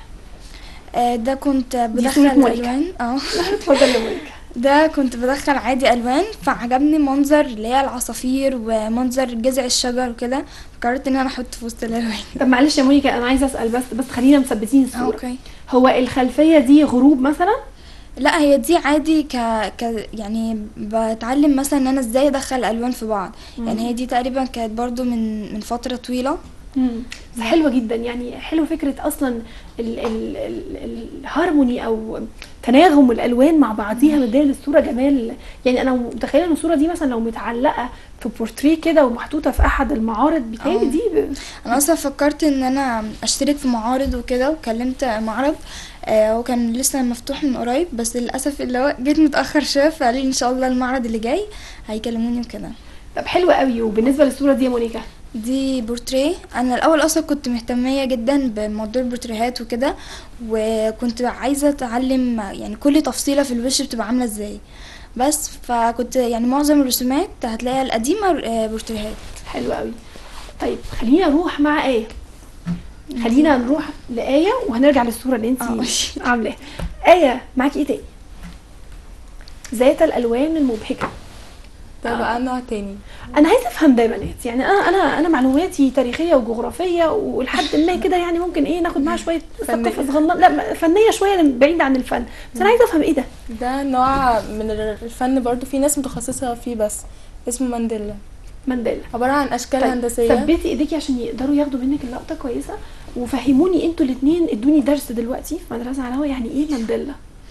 آه ده كنت صورة بدخل مونيكا. الوان اه اتفضلي يا مونيكا ده كنت بدخل عادي الوان فعجبني منظر اللي هي العصافير ومنظر جذع الشجر وكده فقررت ان انا احط في وسط الالوان طب معلش يا مونيكا انا عايزه اسال بس بس خلينا مثبتين آه، الصوره اوكي هو الخلفيه دي غروب مثلا لا هي دي عادي ك... ك يعني بتعلم مثلا ان انا ازاي ادخل الالوان في بعض يعني هي دي تقريبا كانت برضو من من فتره طويله بس حلوه جدا يعني حلوه فكره اصلا ال ال ال الهارموني او تناغم الالوان مع بعضيها مديه للصوره جمال يعني انا متخيله ان الصوره دي مثلا لو متعلقه في بورتريه كده ومحطوطه في احد المعارض بتاعي آه. دي ب... انا اصلا فكرت ان انا اشترك في معارض وكده وكلمت معرض آه وكان لسه مفتوح من قريب بس للاسف اللي هو جيت متاخر شويه فقالوا لي ان شاء الله المعرض اللي جاي هيكلموني وكده طب حلوه قوي وبالنسبه للصوره دي يا مونيكا دي بورتريه انا الاول اصلا كنت مهتميه جدا بموضوع البورتريهات وكده وكنت عايزه اتعلم يعني كل تفصيله في الوش بتبقى عامله ازاي بس فكنت يعني معظم الرسومات هتلاقيها القديمه آه، بورتريهات حلوه قوي طيب خلينا نروح مع ايه خلينا نروح لآية وهنرجع للصورة اللي انت آه، ماشي. عاملاها آية معاكي ايه تاني؟ ذات الألوان المبهجة ده بقى نوع تاني انا عايزه افهم ده يا بنات يعني انا انا انا معلوماتي تاريخيه وجغرافيه ولحد ما كده يعني ممكن ايه ناخد معاها شويه فنية. ثقافه صغننه لا فنيه شويه بعيده عن الفن بس انا عايزه افهم ايه ده ده نوع من الفن برضو في ناس متخصصة فيه بس اسمه مانديلا مانديلا عبارة عن أشكال طيب هندسية ثبتي ايديكي عشان يقدروا ياخدوا منك اللقطه كويسه وفهموني انتوا الاثنين ادوني درس دلوقتي في مدرسه على الهوا يعني ايه مانديلا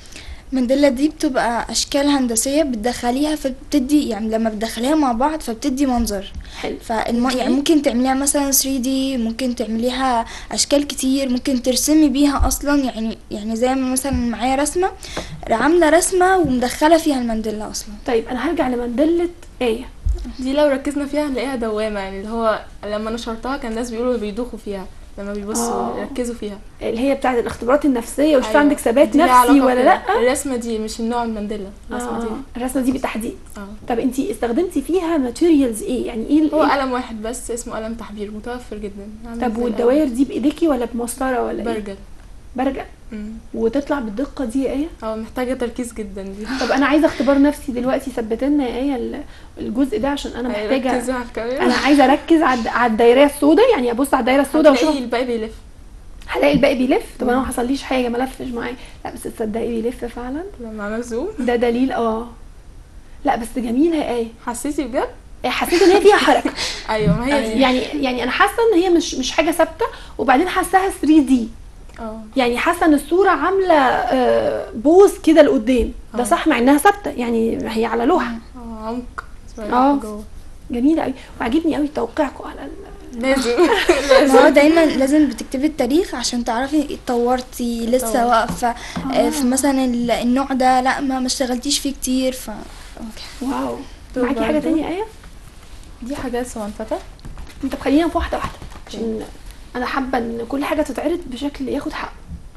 المندلة دي بتبقى أشكال هندسية بتدخليها فبتدي يعني لما بتدخليها مع بعض فبتدي منظر حلو فالم... يعني ممكن تعمليها مثلا 3D ممكن تعمليها أشكال كتير ممكن ترسمي بيها أصلا يعني يعني زي ما مثلا معايا رسمة عاملة رسمة ومدخلة فيها المندلة أصلا طيب انا هرجع لمندله ايه دي لو ركزنا فيها هنلاقيها دوامة يعني اللي هو لما نشرتها كان الناس بيقولوا بيدوخوا فيها لما بيبصوا آه. يركزوا فيها اللي هي بتاعت الاختبارات النفسيه وشوف أيوة. عندك ثبات دي لها نفسي علاقة ولا بال- لا الرسمة دي مش النوع المندلة الرسمة دي آه. الرسمه دي بالتحديد اه طب انتي استخدمتي فيها ماتيريالز ايه يعني ايه ال- هو إيه؟ قلم واحد بس اسمه قلم تحبير متوفر جدا عامل طب زي والدوائر دي بايديكي ولا بمسطره ولا القلم. ايه برجل برجع مم. وتطلع بالدقه دي ايه اه محتاجة تركيز جدا دي طب انا عايزه اختبار نفسي دلوقتي ثبت لنا يا ايه ال- الجزء ده عشان انا محتاجه ركزوا على الكاميرا انا عايزه اركز على على الدايره السوداء يعني ابص على الدايره السوداء هتلاقي واشوف الباقي بيلف هلاقي الباقي بيلف طب انا ما حصليش حاجه ما لفش معايا لا بس تصدقي بيلف فعلا لما عمل زوم ده دليل اه لا بس جميله يا ايه حسيتي بجد؟ إيه، حسيت ان هي فيها حركه ايوه ما هي دي يعني يعني انا حاسه ان هي مش مش حاجه ثابته وبعدين حاساها 3 دي اه يعني حاسه ان الصوره عامله آه، بوز كده لقدام ده آه. صح مع انها ثابته يعني هي على لوحه اه عمق صغير آه. جوه جميله قوي وعجبني قوي توقيعكم على ال... لازم ما هو دايما لازم بتكتبي التاريخ عشان تعرفي اتطورتي لسه طبعا. واقفه آه. في مثلا ال- النوع ده لا ما ما اشتغلتيش فيه كتير ف واو طب معاكي حاجه برضو. تانية ايه دي حاجات صنفتها انت خلينا في واحده واحده عشان انا حابه ان كل حاجه تتعرض بشكل ياخد حقه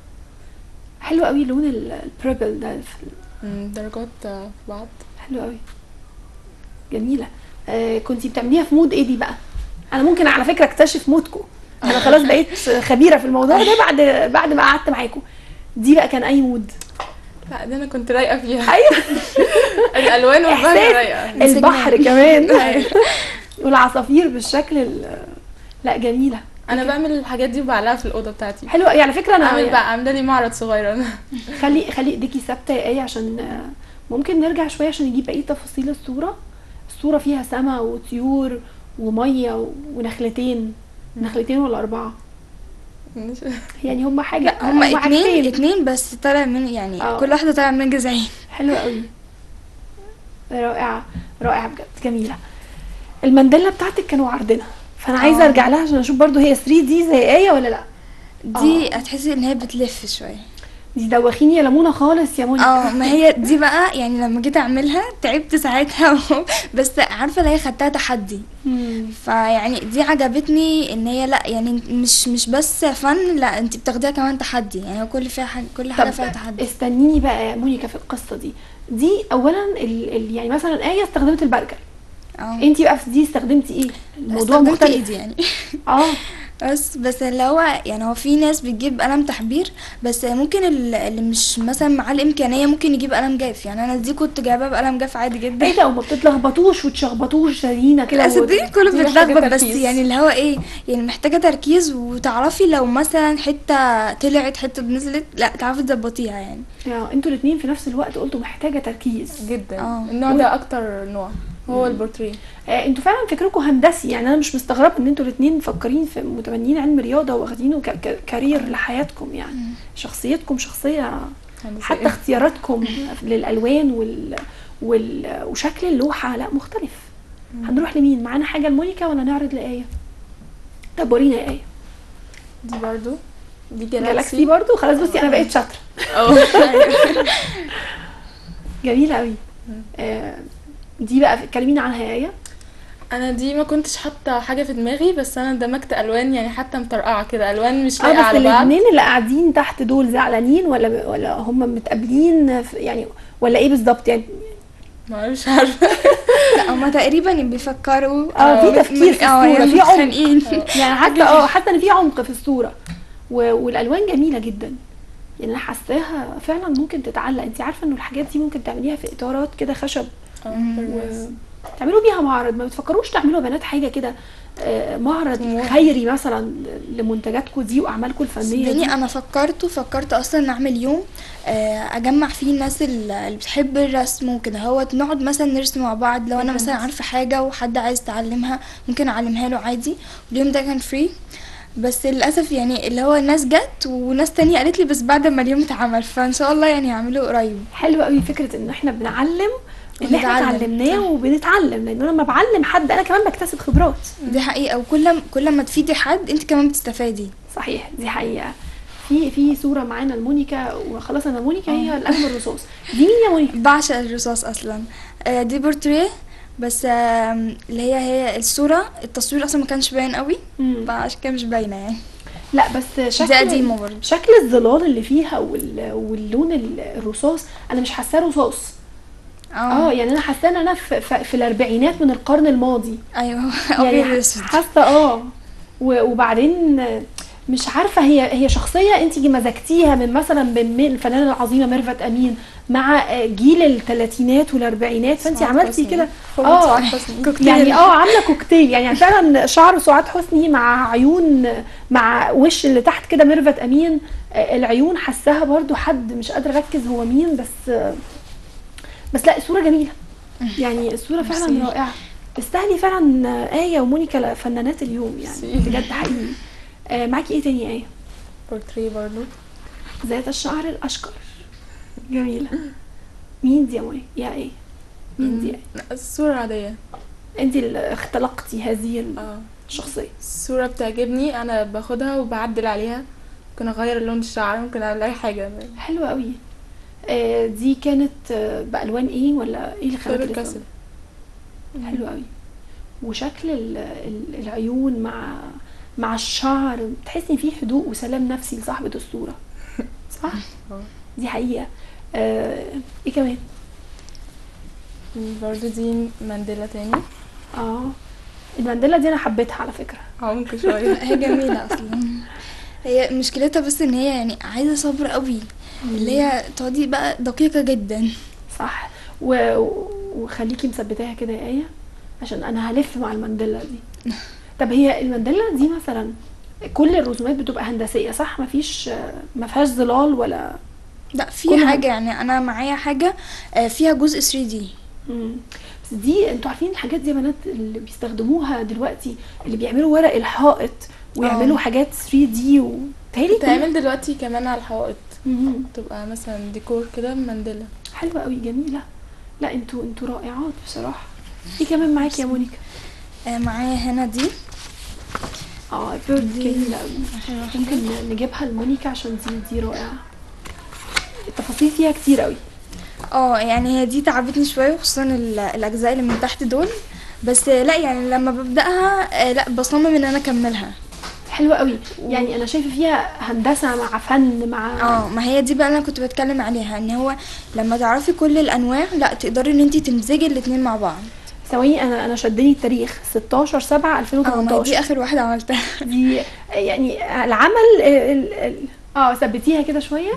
حلو قوي لون ال- البيربل ده في- درجات آه، في بعض حلو قوي جميله آه كنتي بتعمليها في مود ايه دي بقى انا ممكن على فكره اكتشف مودكم انا خلاص بقيت خبيره في الموضوع ده بعد بعد ما قعدت معاكم دي بقى كان اي مود لا دي انا كنت رايقه فيها ايوه الالوان والبهجه احساس رايقه البحر كمان والعصافير بالشكل ال- لا جميله انا بعمل الحاجات دي وبعلقها في الاوضه بتاعتي حلوه قوي على فكره اعمل انا بقى عامله لي معرض صغير انا خلي خلي ايديكي ثابته يا ايه عشان آه، ممكن نرجع شويه عشان نجيب بقيه تفاصيل الصوره الصوره فيها سما وطيور وميه ونخلتين نخلتين ولا اربعه يعني هما حاجه لا هما اتنين حاجتين. اتنين بس طالع من يعني آه. كل واحده طالع من جذعين حلوه قوي رائعه رائعه بجد جميله المندله بتاعتك كانوا عارضينها فانا عايزه آه. ارجع لها عشان اشوف برضو هي 3 دي زي ايه ولا لا دي هتحسي ان هي بتلف شويه دي دوخيني يا لمونه خالص يا مونيكا اه ما هي دي بقى يعني لما جيت اعملها تعبت ساعتها بس عارفه اللي هي خدتها تحدي مم. فيعني دي عجبتني ان هي لا يعني مش مش بس فن لا انت بتاخديها كمان تحدي يعني كل فيها حاجه كل حاجه فيها طب تحدي استنيني بقى يا مونيكا في القصه دي دي اولا ال ال يعني مثلا ايه استخدمت البرجل اه انت بقى في دي استخدمتي ايه الموضوع استخدمت مختلف ايدي يعني اه بس بس اللي هو يعني هو في ناس بتجيب قلم تحبير بس ممكن ال- اللي مش مثلا معاه الامكانيه ممكن يجيب قلم جاف يعني انا دي كنت جايباها بقلم جاف عادي جدا ايه ده وما بتتلخبطوش وتشخبطوش شارينا كده لا و- صدقني كله دي محتاجة بيتلخبط بس تركيز. يعني اللي هو ايه يعني محتاجه تركيز وتعرفي لو مثلا حته طلعت حته نزلت لا تعرفي تظبطيها يعني يا انتوا الاثنين في نفس الوقت قلتوا محتاجه تركيز جدا اه. النوع ده اكتر نوع هو البورتريه آه انتوا فعلا فكركم هندسي يعني انا مش مستغربه ان انتوا الاثنين مفكرين في متبنيين علم رياضه واخدينه ك- ك- كارير لحياتكم يعني شخصيتكم شخصيه حتى اختياراتكم للالوان وال... وال... وشكل اللوحه لا مختلف هنروح لمين معانا حاجه لمونيكا ولا نعرض لايه طب ورينا يا ايه دي برضو دي جالاكسي جالاكسي برضو خلاص بصي انا بقيت شاطره اه جميله قوي آه دي بقى كلمينا عنها يا ايه انا دي ما كنتش حاطه حاجه في دماغي بس انا دمجت الوان يعني حتى مطرقعه كده الوان مش اه لايقه بس على بعض الاثنين اللي قاعدين تحت دول زعلانين ولا ولا هم متقابلين في- يعني ولا ايه بالظبط يعني ما مش عارفه لا هما تقريبا بيفكروا اه في من- تفكير في اه الصوره يعني في عمق متخانقين يعني حتى اه حتى ان في عمق في الصوره و- والالوان جميله جدا يعني انا حاساها فعلا ممكن تتعلق انت عارفه انه الحاجات دي ممكن تعمليها في اطارات كده خشب اه بالراس. تعملوا بيها معرض ما بتفكروش تعملوا يا بنات حاجه كده آه، معرض خيري مثلا لمنتجاتكم دي واعمالكم الفنيه دي صدقني انا فكرت وفكرت اصلا نعمل يوم آه، اجمع فيه الناس ال- اللي بتحب الرسم وكده هو نقعد مثلا نرسم مع بعض لو انا مثلا عارفه حاجه وحد عايز يتعلمها ممكن اعلمها له عادي اليوم ده كان فري بس للاسف يعني اللي هو الناس جت وناس تانية قالت لي بس بعد ما اليوم اتعمل فان شاء الله يعني هعمله قريب حلو قوي فكره ان احنا بنعلم اللي احنا ونتعلم. اتعلمناه وبنتعلم لان انا لما بعلم حد انا كمان بكتسب خبرات دي حقيقة وكل كل ما تفيدي حد انت كمان بتستفادي صحيح دي حقيقه في في صوره معانا لمونيكا وخلاص انا مونيكا هي القلم الرصاص دي مين يا مونيكا بعشق الرصاص اصلا آه، دي بورتريه بس آم، اللي هي هي الصورة التصوير اصلا ما كانش باين قوي مم. فعشان كده مش باينة يعني لا بس شكل دي قديمة برضه شكل الظلال اللي فيها وال... واللون ال- الرصاص انا مش حاساه رصاص اه يعني انا حاسه ان انا في, في, في الاربعينات من القرن الماضي ايوه يعني ابيض واسود حاسه اه و- وبعدين مش عارفه هي هي شخصيه انت مزجتيها من مثلا من من الفنانه العظيمه ميرفت امين مع جيل الثلاثينات والاربعينات فانت سعاد عملتي حسني. كده فورمة اه سعاد حسني. كوكتيل. يعني اه عامله كوكتيل يعني فعلا شعر سعاد حسني مع عيون مع وش اللي تحت كده ميرفت امين آه، العيون حساها برضو حد مش قادره اركز هو مين بس آه، بس لا الصوره جميله يعني الصوره فعلا ميرسي. رائعه تستاهلي فعلا آه، آية ومونيكا فنانات اليوم يعني ميرسي. بجد حقيقي آه، معاكي ايه تاني يا آية؟ بورتريه برضو ذات الشعر الأشقر جميلة مين دي يا مي؟ يا ايه؟ مين دي؟ لا، الصورة عادية انت اللي اختلقتي هذه اه الشخصية الصورة بتعجبني انا باخدها وبعدل عليها ممكن اغير لون الشعر ممكن اعمل اي حاجة حلوة قوي آه، دي كانت آه، بألوان ايه ولا ايه اللي خلاك فيبر ترسم؟ كاسل حلو قوي وشكل ال- ال- العيون مع مع الشعر تحسي فيه هدوء وسلام نفسي لصاحبة الصورة صح؟ اه. دي حقيقة آه، ايه كمان؟ برضو دي مانديلا تاني اه المانديلا دي انا حبيتها على فكرة عمق شوية هي جميلة اصلا هي مشكلتها بس ان هي يعني عايزة صبر قوي اللي هي تقعدي بقى دقيقة جدا صح و... وخليكي مثبتاها كده يا آية عشان انا هلف مع المانديلا دي طب هي المانديلا دي مثلا كل الرسومات بتبقى هندسية صح مفيش ما فيهاش ظلال ولا لا في كل حاجة يعني انا معايا حاجة آه، فيها جزء 3 دي مم. بس دي انتوا عارفين الحاجات دي يا بنات اللي بيستخدموها دلوقتي اللي بيعملوا ورق الحائط ويعملوا اه. حاجات 3 دي وتهيألي كل- بتتعمل دلوقتي كمان على الحوائط مم. تبقى مثلا ديكور كده مانديلا حلوة قوي جميلة لا انتوا انتوا رائعات بصراحة ايه كمان معاكي يا مونيكا آه، معايا هنا دي اه بيرد جميلة قوي ممكن نجيبها لمونيكا عشان دي دي رائعة التفاصيل فيها كتير قوي اه يعني هي دي تعبتني شوية خصوصا ال- الاجزاء اللي من تحت دول بس آه، لا يعني لما ببدأها آه، لا بصمم ان انا اكملها حلوة قوي يعني انا شايفة فيها هندسة مع فن مع اه ما هي دي بقى اللي انا كنت بتكلم عليها ان هو لما تعرفي كل الانواع لا تقدري ان انت تمزجي الاتنين مع بعض ثواني انا انا شدني التاريخ 16 7 اه ما هي 2018 دي اخر واحده عملتها دي يعني العمل ال- ال- اه ثبتيها كده شويه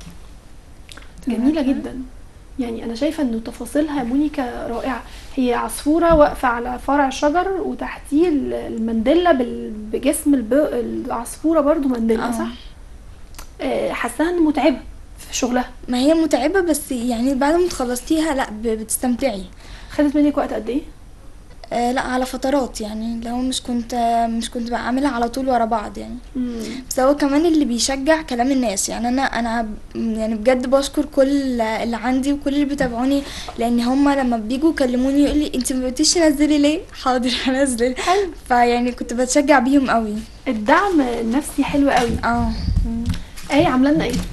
جميله جدا يعني انا شايفه انه تفاصيلها يا مونيكا رائعه هي عصفوره واقفه على فرع شجر وتحتيه ال- المندله بال- بجسم الب- العصفوره برضو مندله اه. صح آه، حاساها ان متعبه في شغلها ما هي متعبه بس يعني بعد ما تخلصيها لا ب- بتستمتعي خدت منك وقت قد ايه آه لا على فترات يعني لو مش كنت آه، مش كنت بعملها على طول ورا بعض يعني مم. بس هو كمان اللي بيشجع كلام الناس يعني انا انا ب- يعني بجد بشكر كل اللي عندي وكل اللي بيتابعوني لان هما لما بيجوا يكلموني يقول لي انت ما بقيتيش تنزلي ليه حاضر هنزل حلو فيعني كنت بتشجع بيهم قوي الدعم النفسي حلو قوي اه ايه عامله لنا ايه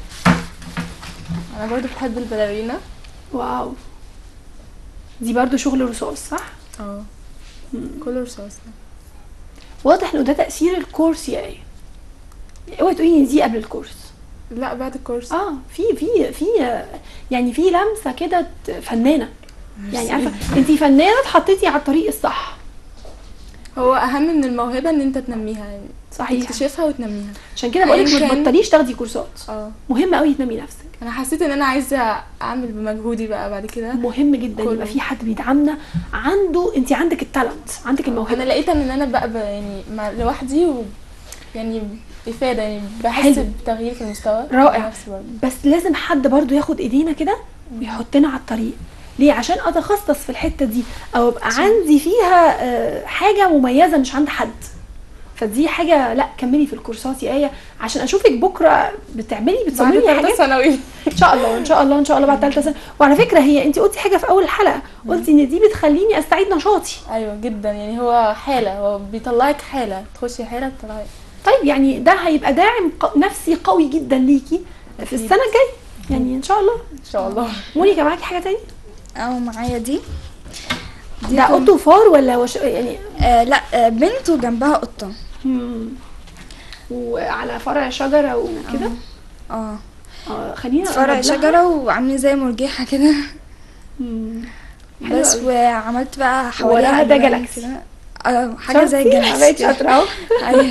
انا برضو بحب الباليرينا واو دي برضو شغل رصاص صح اه كله رصاص واضح انه ده تاثير الكورس يا ايه اوعي تقولي ان دي قبل الكورس لا بعد الكورس اه في في في يعني في لمسه كده ت- فنانه يعني عارفه انت فنانه اتحطيتي على الطريق الصح هو اهم من الموهبه ان انت تنميها يعني صحيح تكتشفها وتنميها عشان كده بقول لك أيا ما كان. تبطليش تاخدي كورسات اه مهم قوي تنمي نفسك انا حسيت ان انا عايزه اعمل بمجهودي بقى بعد كده مهم جدا كله. يبقى في حد بيدعمنا عنده انت عندك التالنت عندك انا الموهبه لقيت ان انا بقى ب- يعني مع لوحدي و يعني افاده يعني بحس حلو. بتغيير في المستوى رائع. نفسي برضه بس لازم حد برضو ياخد ايدينا كده ويحطنا على الطريق ليه عشان اتخصص في الحته دي او ابقى عندي فيها آه، حاجه مميزه مش عند حد فدي حاجه لا كملي في الكورسات يا ايه عشان اشوفك بكره بتعملي بعد بتصممي ثالثه حاجات ثانوي ان شاء الله ان شاء الله ان شاء الله بعد ثالثه سنه وعلى فكره هي انت قلتي حاجه في اول الحلقه قلتي ان دي بتخليني استعيد نشاطي ايوه جدا يعني هو حاله هو بيطلعك حاله تخشي حاله تطلعي طيب يعني ده هيبقى داعم ق- نفسي قوي جدا ليكي في أكيد. السنه الجايه يعني ان شاء الله ان شاء الله مونيكا معاكي حاجه تاني او معايا دي دي ده كان- قط وفار ولا وش يعني آه لا آه بنت وجنبها قطة مم. وعلى فرع شجره وكده اه اه خلينا فرع نقرب لها. شجرة وعاملين زي مرجيحة كده مم. حلو بس أوي. وعملت بقى حواليها وراها ده ألوان جالاكسي. كده. اه حاجة زي شاطرة، بقيت جالاكسي شاطره اهو ايوه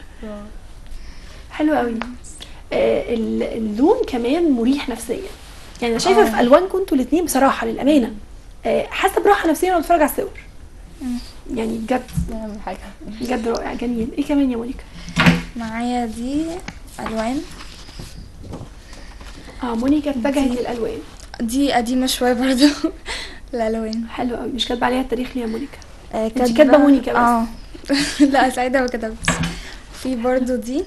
حلو قوي آه ال- اللون كمان مريح نفسيا يعني انا شايفه آه. في الوانكم انتوا الاثنين بصراحه للامانه آه حاسه براحه نفسيه وانا بتفرج على الصور يعني بجد نعمل حاجه بجد رائع جميل ايه كمان يا مونيكا معايا دي الوان اه مونيكا اتجهت للالوان دي قديمة شوية برضو الالوان حلو قوي مش كاتبه عليها التاريخ ليه يا مونيكا آه كاتبة مونيكا بس. اه لا سعيدة ما كتبتش في برضو دي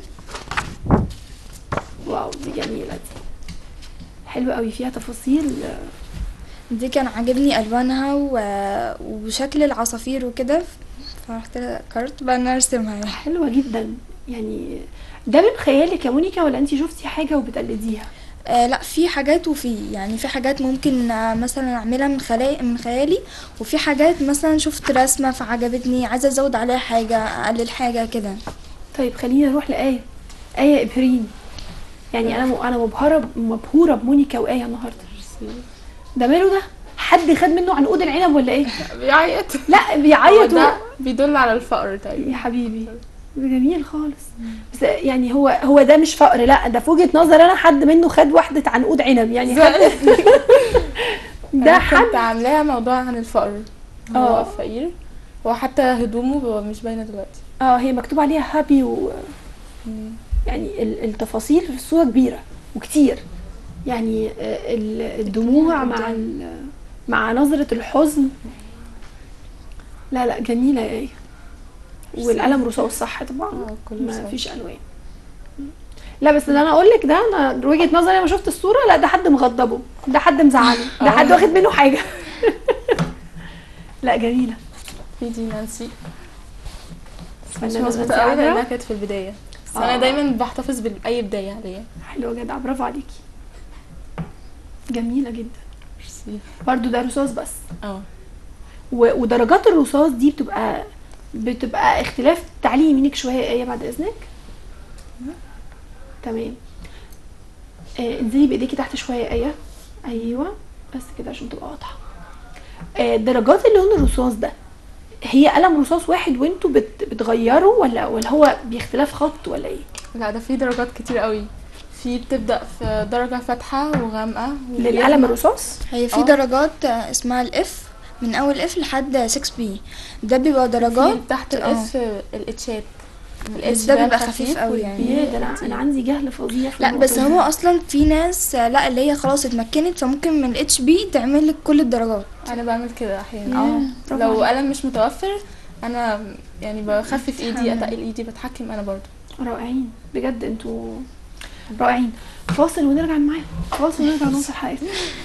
واو دي جميله دي حلوه قوي فيها تفاصيل آه، دي كان عاجبني الوانها و... وشكل العصافير وكده فرحت قررت بقى ان انا ارسمها يعني حلوه جدا يعني ده من خيالك يا مونيكا ولا انت شفتي حاجه وبتقلديها آه لا في حاجات وفي يعني في حاجات ممكن آه مثلا اعملها من خلا من خيالي وفي حاجات مثلا شفت رسمة فعجبتني عايزة ازود عليها حاجة اقلل حاجة كده طيب خلينا نروح لآية آية إبرين يعني أنا م- أنا مبهرة مبهورة بمونيكا وآية النهاردة ده ماله ده؟ حد خد منه عنقود العنب ولا إيه؟ بيعيط لا هو بيعيط ده و- بيدل على الفقر تقريبا يا حبيبي ده جميل خالص بس يعني هو هو ده مش فقر لا ده في وجهة نظر أنا حد منه خد واحدة عنقود عنب يعني حد ده انا حد كنت عاملاها موضوع عن الفقر آه. هو فقير وحتى هدومه مش باينه دلوقتي اه هي مكتوب عليها هابي و يعني ال- التفاصيل في الصورة كبيرة وكتير يعني آه، ال- الدموع مع ال- مع نظرة الحزن لا لا جميلة يا ايه والقلم رصاص صح طبعا اه كله ما صح. فيش الوان لا بس اللي انا اقول لك ده انا وجهة نظري لما شفت الصورة لا ده حد مغضبه ده حد مزعله ده اه. حد واخد منه حاجة لا جميلة في دي نانسي بس مش فنانة مظبوطه نانسي قوي عجرم. لانها كانت في البدايه بس آه. انا دايما بحتفظ باي بدايه عليا حلوة جدع برافو عليكي جميلة جدا ميرسي برضو ده رصاص بس اه و- ودرجات الرصاص دي بتبقى بتبقى اختلاف تعليم يمينك شويه يا ايه بعد اذنك تمام آه انزلي بايديكي تحت شويه يا ايه ايوه بس كده عشان تبقى واضحه آه درجات اللون الرصاص ده هي قلم رصاص واحد وانتوا بت بتغيروا ولا ولا هو باختلاف خط ولا ايه لا ده في درجات كتير قوي في بتبدا في درجه فاتحه وغامقه للقلم الرصاص هي في اه. درجات آه، اسمها الاف من اول اف لحد 6 بي ده بيبقى درجات في تحت اه. الاس الاتشات بس ده بيبقى خفيف قوي يعني يا ده انا انا عندي جهل فظيع في لا النقطة بس دي. هو اصلا في ناس آه، لا اللي هي خلاص اتمكنت فممكن من الاتش بي تعمل لك كل الدرجات انا بعمل كده احيانا اه برافو لو عليك. قلم مش متوفر انا يعني بخفف ايدي اتقل ايدي بتحكم انا برضو رائعين بجد انتوا رائعين فاصل ونرجع معاهم فاصل ونرجع نوصل حلقتنا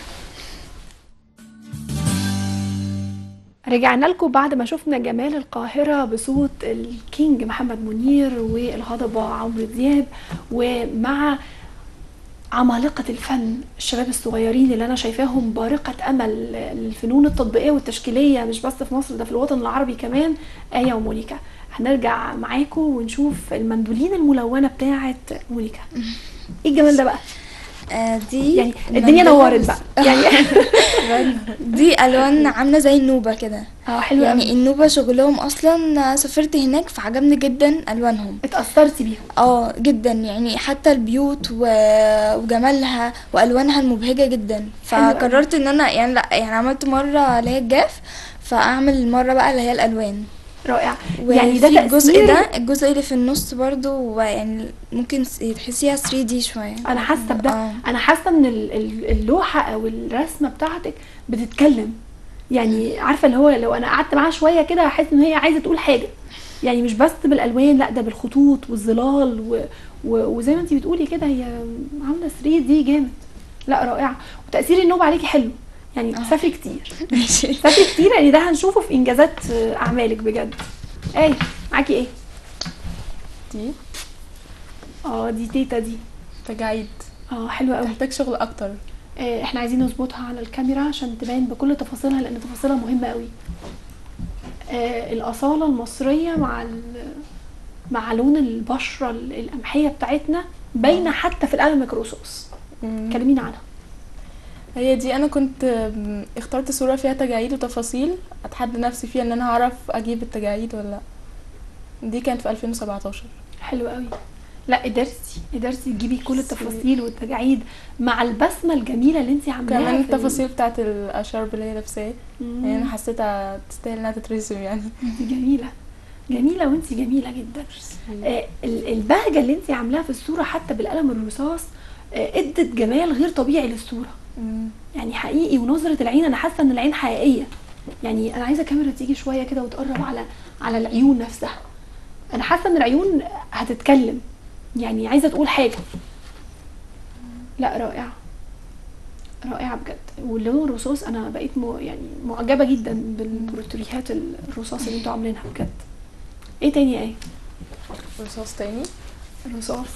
رجعنا لكم بعد ما شفنا جمال القاهرة بصوت الكينج محمد منير والهضبة عمرو دياب ومع عمالقة الفن الشباب الصغيرين اللي أنا شايفاهم بارقة أمل للفنون التطبيقية والتشكيلية مش بس في مصر ده في الوطن العربي كمان آية ومونيكا هنرجع معاكم ونشوف المندولين الملونة بتاعة مونيكا ايه الجمال ده بقى آه دي يعني الدنيا نورت بقى يعني دي الوان عامله زي النوبه كده اه حلو يعني يعني النوبه شغلهم اصلا سافرت هناك فعجبني جدا الوانهم اتأثرتي بيهم اه جدا يعني حتى البيوت و... وجمالها والوانها المبهجه جدا حلو أوي. فقررت ان انا يعني لا يعني عملت مره اللي هي الجاف فاعمل مره بقى اللي هي الالوان رائع يعني ده ده الجزء تأثير- ده الجزء اللي في النص برضو يعني ممكن تحسيها 3 دي شويه انا حاسه بده اه. انا حاسه ان ال- ال- اللوحه او الرسمه بتاعتك بتتكلم يعني عارفه اللي هو لو انا قعدت معاها شويه كده هحس ان هي عايزه تقول حاجه يعني مش بس بالالوان لا ده بالخطوط والظلال و... و... وزي ما انت بتقولي كده هي عامله 3 دي جامد لا رائعه وتاثير النوم عليكي حلو يعني آه. سافري كتير ماشي سافري كتير يعني ده هنشوفه في انجازات آه، اعمالك بجد ايه معاكي ايه دي اه دي تيتا دي تجاعيد اه حلوه قوي تحتاج شغل اكتر آه، احنا عايزين نظبطها على الكاميرا عشان تبان بكل تفاصيلها لان تفاصيلها مهمه قوي آه، الاصاله المصريه مع ال- مع لون البشره ال- القمحيه بتاعتنا باينه حتى في القلم الرصاص مم. كلمينا عنها هي دي انا كنت مم، اخترت صورة فيها تجاعيد وتفاصيل اتحدى نفسي فيها ان انا هعرف اجيب التجاعيد ولا لا دي كانت في 2017 حلو قوي لا قدرتي قدرتي تجيبي كل التفاصيل والتجاعيد مع البسمه الجميله اللي انت عاملاها كمان في ال- التفاصيل بتاعت الاشرب اللي هي لابساه مم. يعني انا حسيتها تستاهل انها تترسم يعني دي جميله جميله وانت جميله جدا آه، ال- البهجه اللي انت عاملاها في الصوره حتى بالقلم الرصاص آه، ادت جمال غير طبيعي للصوره مم. يعني حقيقي ونظره العين انا حاسه ان العين حقيقيه يعني انا عايزه كاميرا تيجي شويه كده وتقرب على على العيون نفسها انا حاسه ان العيون هتتكلم يعني عايزه تقول حاجه لا رائعه رائعه بجد واللون الرصاص انا بقيت م... يعني معجبه جدا بالبورتريهات الرصاص اللي انتوا عاملينها بجد ايه تاني ايه رصاص تاني الرصاص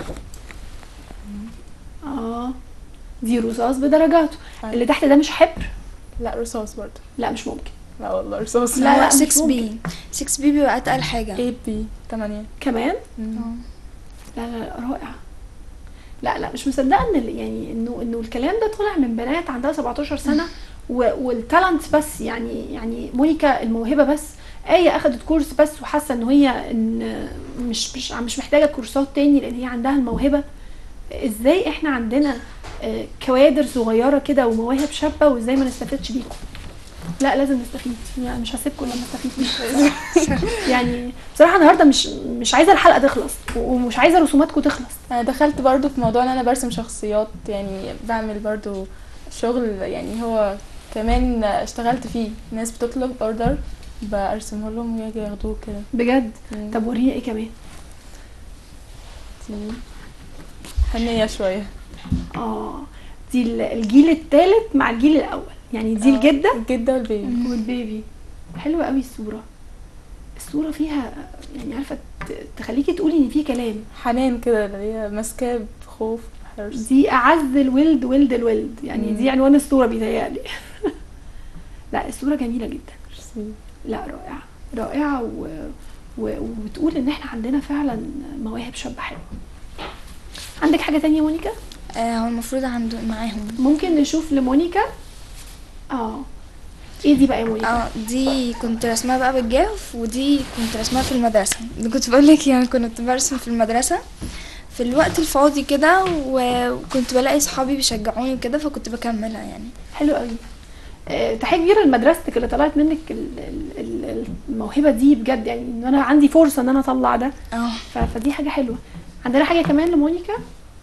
اه دي رصاص بدرجاته أيوة. اللي تحت ده مش حبر لا رصاص برضه لا مش ممكن لا والله رصاص لا، لا، لا مش 6 بي ممكن. 6 بي بيبقى اتقل حاجه 8 بي 8 كمان مم. اه لا لا لا رائع لا لا مش مصدقه ان ال- يعني انه انه الكلام ده طلع من بنات عندها 17 سنه و- والتالنت بس يعني يعني مونيكا الموهبه بس آية أخدت كورس بس وحاسة إن هي إن مش مش مش محتاجة كورسات تاني لأن هي عندها الموهبة إزاي إحنا عندنا آه، كوادر صغيرة كده ومواهب شابة وإزاي ما نستفدش بيكم لا لازم نستفيد يعني مش هسيبكم لما نستفيد بيكم يعني بصراحة النهاردة مش مش عايزة الحلقة تخلص و- ومش عايزة رسوماتكم تخلص انا دخلت برضو في موضوع ان انا برسم شخصيات يعني بعمل برضو شغل يعني هو كمان اشتغلت فيه ناس بتطلب اوردر برسمه لهم ويجي ياخدوه كده بجد مم. طب ورينا ايه كمان دي فنية شوية اه دي ال- الجيل الثالث مع الجيل الاول يعني دي آه، الجده الجدة والبيبي والبيبي حلوه قوي الصوره الصوره فيها يعني عارفه ت- تخليكي تقولي ان في كلام حنان كده اللي هي ماسكاه بخوف وحرص دي اعز الولد ولد الولد يعني مم. دي عنوان الصوره بيتهيألي لا الصوره جميله جدا ميرسي. لا رائعه رائعه و... و... وبتقول ان احنا عندنا فعلا مواهب شابه حلوه عندك حاجه تانية يا مونيكا آه، هو المفروض عنده معاهم ممكن نشوف لمونيكا اه ايه دي بقى يا مونيكا اه دي كنت رسمها بقى بالجاف ودي كنت رسمها في المدرسة دي كنت بقول لك يعني كنت برسم في المدرسة في الوقت الفاضي كده و- وكنت بلاقي صحابي بيشجعوني وكده فكنت بكملها يعني حلو قوي آه، تحية كبيرة لمدرستك اللي طلعت منك ال- ال- ال- الموهبة دي بجد يعني ان انا عندي فرصة ان انا اطلع ده اه ف- فدي حاجة حلوة عندنا حاجة كمان لمونيكا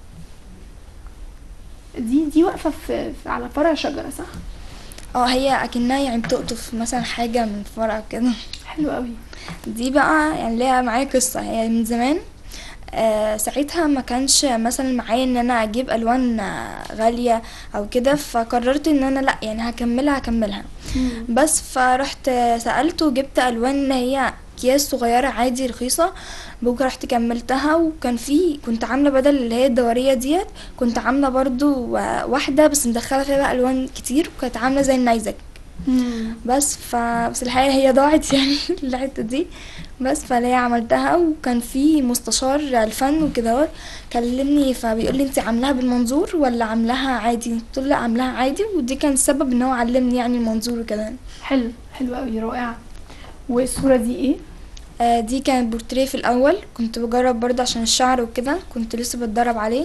دي دي واقفة في, في على فرع شجرة صح؟ اه هي اكنها يعني بتقطف مثلا حاجة من فرع كده حلو قوي دي بقى يعني ليها معايا قصة هي من زمان آه ساعتها ما كانش مثلا معايا ان انا اجيب الوان آه، غالية او كده فقررت ان انا لا يعني هكملها هكملها بس فرحت سألت وجبت ألوان هي أكياس صغيرة عادي رخيصة بكرة رحت كملتها وكان في كنت عاملة بدل اللي هي الدورية ديت كنت عاملة برضو واحدة بس مدخلة فيها بقى ألوان كتير وكانت عاملة زي النيزك بس ف بس الحقيقة هي ضاعت يعني الحتة دي بس فليه عملتها وكان في مستشار الفن وكده هو كلمني فبيقول لي انت عاملاها بالمنظور ولا عاملاها عادي قلت له لا عاملاها عادي ودي كان السبب ان هو علمني يعني المنظور وكده حلو حلو قوي رائعة والصورة دي ايه؟ آه، دي كانت بورتريه في الاول كنت بجرب برضه عشان الشعر وكده كنت لسه بتدرب عليه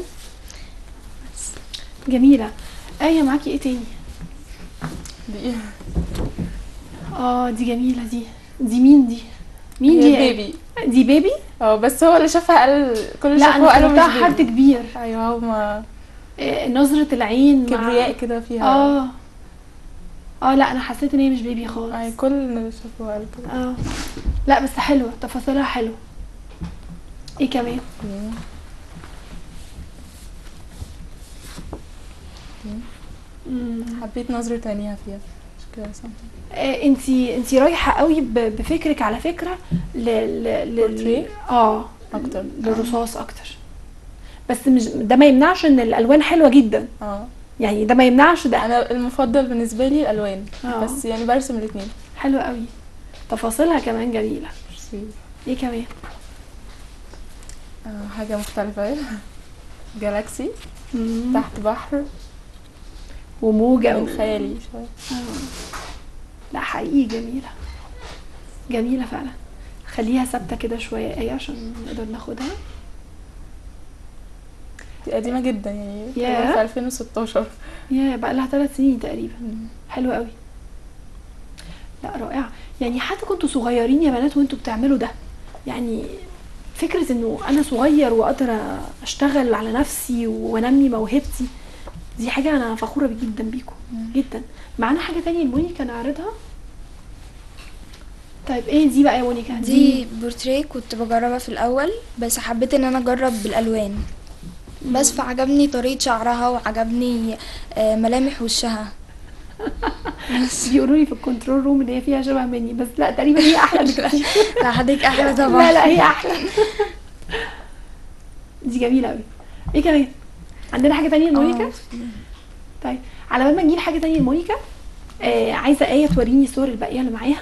جميلة آية معاكي ايه تاني؟ دي اه دي جميلة دي دي مين دي؟ مين هي دي؟ يا آية؟ بيبي دي بيبي؟ اه بس هو اللي شافها قال كل اللي لا شافوه انا قالوا افتكرتها مش حد بيبي كبير ايوه هما آه، نظرة العين مع- كبرياء كده فيها اه اه لا انا حسيت ان هي مش بيبي خالص اي كل اللي شافوه قال كده اه لا بس حلوه تفاصيلها حلوه ايه كمان مم. حبيت نظرة عينيها فيها مش كده صح آه، انتي انتي رايحه قوي ب- بفكرك على فكره ل ل لل- Portrait؟ اه اكتر للرصاص اكتر بس مش ده ما يمنعش ان الالوان حلوه جدا اه يعني ده ما يمنعش ده انا المفضل بالنسبه لي الالوان آه. بس يعني برسم الاثنين حلو قوي تفاصيلها كمان جميله ايه كمان آه حاجه مختلفه جالاكسي مم. تحت بحر وموجه من و- خيالي شويه لا حقيقي جميله جميله فعلا خليها ثابته كده شويه ايه عشان نقدر ناخدها دي قديمه جدا يعني ياه. تقريباً في 2016 يا بقى لها ثلاث سنين تقريبا حلو قوي لا رائعه يعني حتى كنتوا صغيرين يا بنات وانتوا بتعملوا ده يعني فكره انه انا صغير واقدر اشتغل على نفسي وانمي موهبتي دي حاجه انا فخوره جدا بيكم جدا معانا حاجه تانية المونيكا نعرضها طيب ايه دي بقى يا مونيكا دي بورتريه كنت بجربها في الاول بس حبيت ان انا اجرب بالالوان بس فعجبني طريقة شعرها وعجبني آه، ملامح وشها بيقولوا لي في الكنترول روم ان هي فيها شبه مني بس لا تقريبا هي احلى بكتير لا حضرتك احلى لا طبعا لا هي احلى دي جميله قوي ايه كمان عندنا حاجه تانية لمونيكا آه. طيب على بال ما نجيب حاجه تانية لمونيكا آه عايزه ايه توريني الصور الباقيه اللي معاها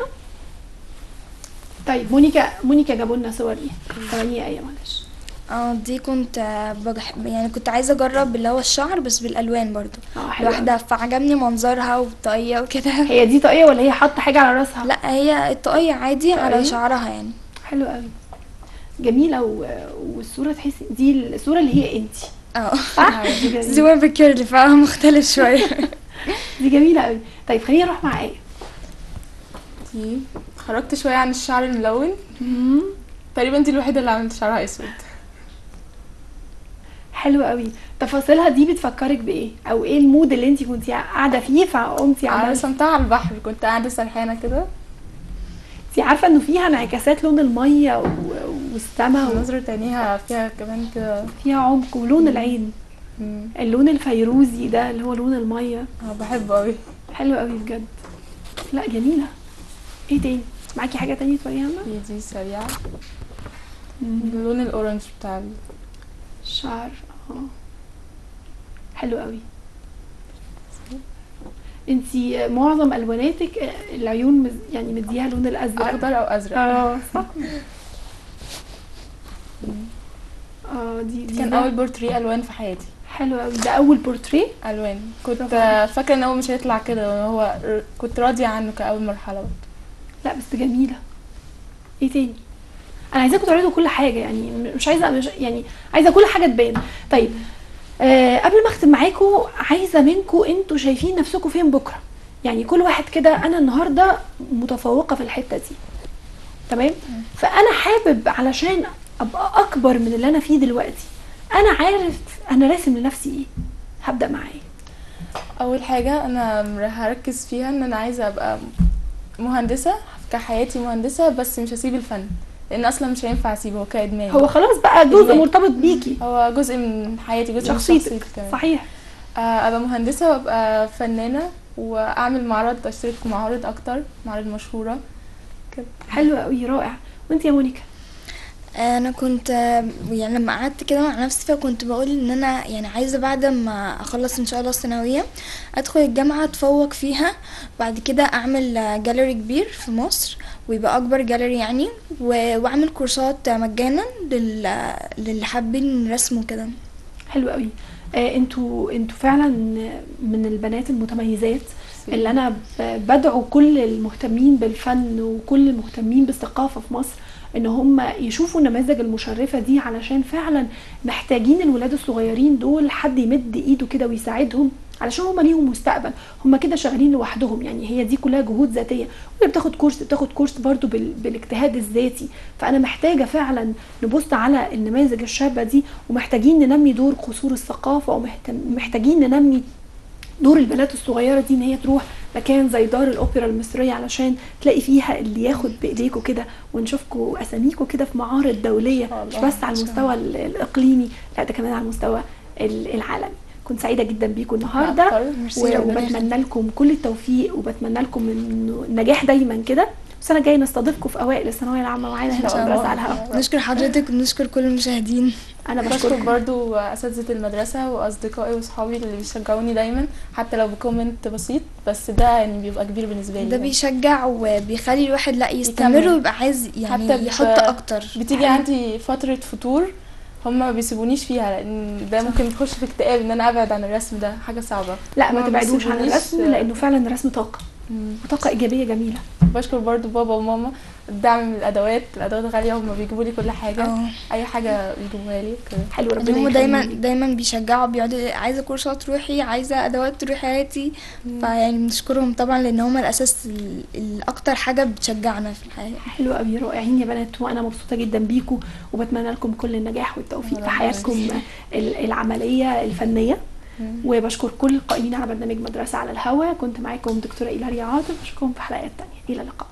طيب مونيكا مونيكا جابوا لنا صور ايه ثواني يا ايه معلش اه دي كنت آه، بجح... يعني كنت عايزه اجرب اللي هو الشعر بس بالالوان برضو اه حلوة أوي. لوحدها فعجبني منظرها والطاقيه وكده هي دي طاقيه ولا هي حاطه حاجه على راسها لا هي الطاقيه عادي طاقية؟ على شعرها يعني حلو قوي جميله و... والصوره تحسي دي الصوره اللي هي انت اه صح دي جميلة. زوان بالكيرلي فمختلف شويه دي جميله قوي طيب خلينا نروح مع ايه دي خرجت شويه عن الشعر الملون تقريبا دي الوحيده اللي عملت شعرها اسود حلو قوي تفاصيلها دي بتفكرك بايه او ايه المود اللي انت كنتي قاعده فيه فقمتي انا عملتي رسمتها على البحر كنت قاعده سرحانه كده انت عارفه انه فيها انعكاسات لون الميه و- والسماء نظرة عينيها فيها كمان كده وفيها عمق ولون العين مم. اللون الفيروزي ده اللي هو لون الميه اه بحبه قوي حلو قوي بجد لا جميله ايه تاني معاكي حاجه تانية توريها لنا هي دي سريعه اللون الاورنج بتاع ال- الشعر اه حلو قوي انتي معظم الواناتك آه، العيون مز- يعني مديها لون الازرق اخضر او ازرق اه صح اه دي دي كان ده اول بورتريه الوان في حياتي حلو قوي ده اول بورتريه الوان كنت برافو آه، فاكره ان هو مش هيطلع كده هو ر- كنت راضيه عنه كاول مرحله لا بس جميله ايه تاني انا عايزاكم تعرضوا كل حاجه يعني م- مش عايزه مش يعني عايزه كل حاجه تبان طيب آه قبل ما اختم معاكم عايزه منكم انتوا شايفين نفسكم فين بكره يعني كل واحد كده انا النهارده متفوقه في الحته دي تمام فانا حابب علشان ابقى اكبر من اللي انا فيه دلوقتي انا عارف انا راسم لنفسي ايه هبدا معايا اول حاجه انا مر- هركز فيها ان انا عايزه ابقى مهندسه كحياتي مهندسه بس مش هسيب الفن لان اصلا مش هينفع اسيبه هو كادمان هو خلاص بقى جزء إدمان. مرتبط بيكي هو جزء من حياتي جزء من شخصيتك شخصيتي كمان صحيح آه، ابقى مهندسه وابقى فنانه واعمل معرض اشترك في معارض اكتر معارض مشهوره كده حلو قوي رائع وانت يا مونيكا انا كنت آه، يعني لما قعدت كده مع نفسي فكنت بقول ان انا يعني عايزه بعد ما اخلص ان شاء الله الثانويه ادخل الجامعه اتفوق فيها بعد كده اعمل آه، جاليري كبير في مصر ويبقى اكبر جاليري يعني و- واعمل كورسات مجانا لل- للي حابين رسم وكده حلو قوي آه انتوا انتوا فعلا من البنات المتميزات اللي انا ب- بدعو كل المهتمين بالفن وكل المهتمين بالثقافه في مصر ان هم يشوفوا النماذج المشرفه دي علشان فعلا محتاجين الولاد الصغيرين دول حد يمد ايده كده ويساعدهم علشان هم ليهم مستقبل هم كده شغالين لوحدهم يعني هي دي كلها جهود ذاتيه واللي بتاخد كورس بتاخد كورس برضو بال... بالاجتهاد الذاتي فانا محتاجه فعلا نبص على النماذج الشابه دي ومحتاجين ننمي دور قصور الثقافه ومحتاجين ننمي دور البنات الصغيره دي ان هي تروح مكان زي دار الاوبرا المصريه علشان تلاقي فيها اللي ياخد بايديكوا كده ونشوفكوا اساميكوا كده في معارض دوليه شاء مش الله. بس على المستوى ال- الاقليمي لا ده كمان على المستوى ال- العالمي كنت سعيده جدا بيكم النهارده أكتر. ميرسي و- ربنا وبتمنى لكم كل التوفيق وبتمنى لكم إنه النجاح دايما كده السنه الجايه نستضيفكم في اوائل الثانويه العامه معانا هنا إن في شاء المدرسه الله. على الهواء نشكر حضرتك ونشكر كل المشاهدين انا بشكر بشكركم برضو اساتذه المدرسه واصدقائي واصحابي اللي بيشجعوني دايما حتى لو بكومنت بسيط بس ده يعني بيبقى كبير بالنسبه لي ده يعني. بيشجع وبيخلي الواحد لا يستمر يكمل. ويبقى عايز يعني حتى ب- يحط اكتر بتيجي عندي فتره فتور هما ما بيسيبونيش فيها لان ده ممكن يخش في اكتئاب ان انا ابعد عن الرسم ده حاجه صعبه لا ما هما تبعدوش عن بيسيبونيش- الرسم لانه فعلا الرسم طاقه مم. وطاقه ايجابيه جميله بشكر برضو بابا وماما الدعم من الادوات الادوات غاليه هما بيجيبوا لي كل حاجه اه اي حاجه بيجيبوها لي كده حلو يعني ربنا هم دايما يخليك. دايما بيشجعوا بيقعدوا عايزه كورسات روحي عايزه ادوات روحي هاتي فيعني بنشكرهم طبعا لان هم الاساس ال- الاكتر حاجه بتشجعنا في الحياه حلو قوي رائعين يا بنات وانا مبسوطه جدا بيكم وبتمنى لكم كل النجاح والتوفيق في الله حياتكم ال- العمليه الفنيه وبشكر كل القائمين على برنامج مدرسه على الهوا كنت معاكم دكتوره إيلاريا عاطف اشوفكم في حلقات تانية الى اللقاء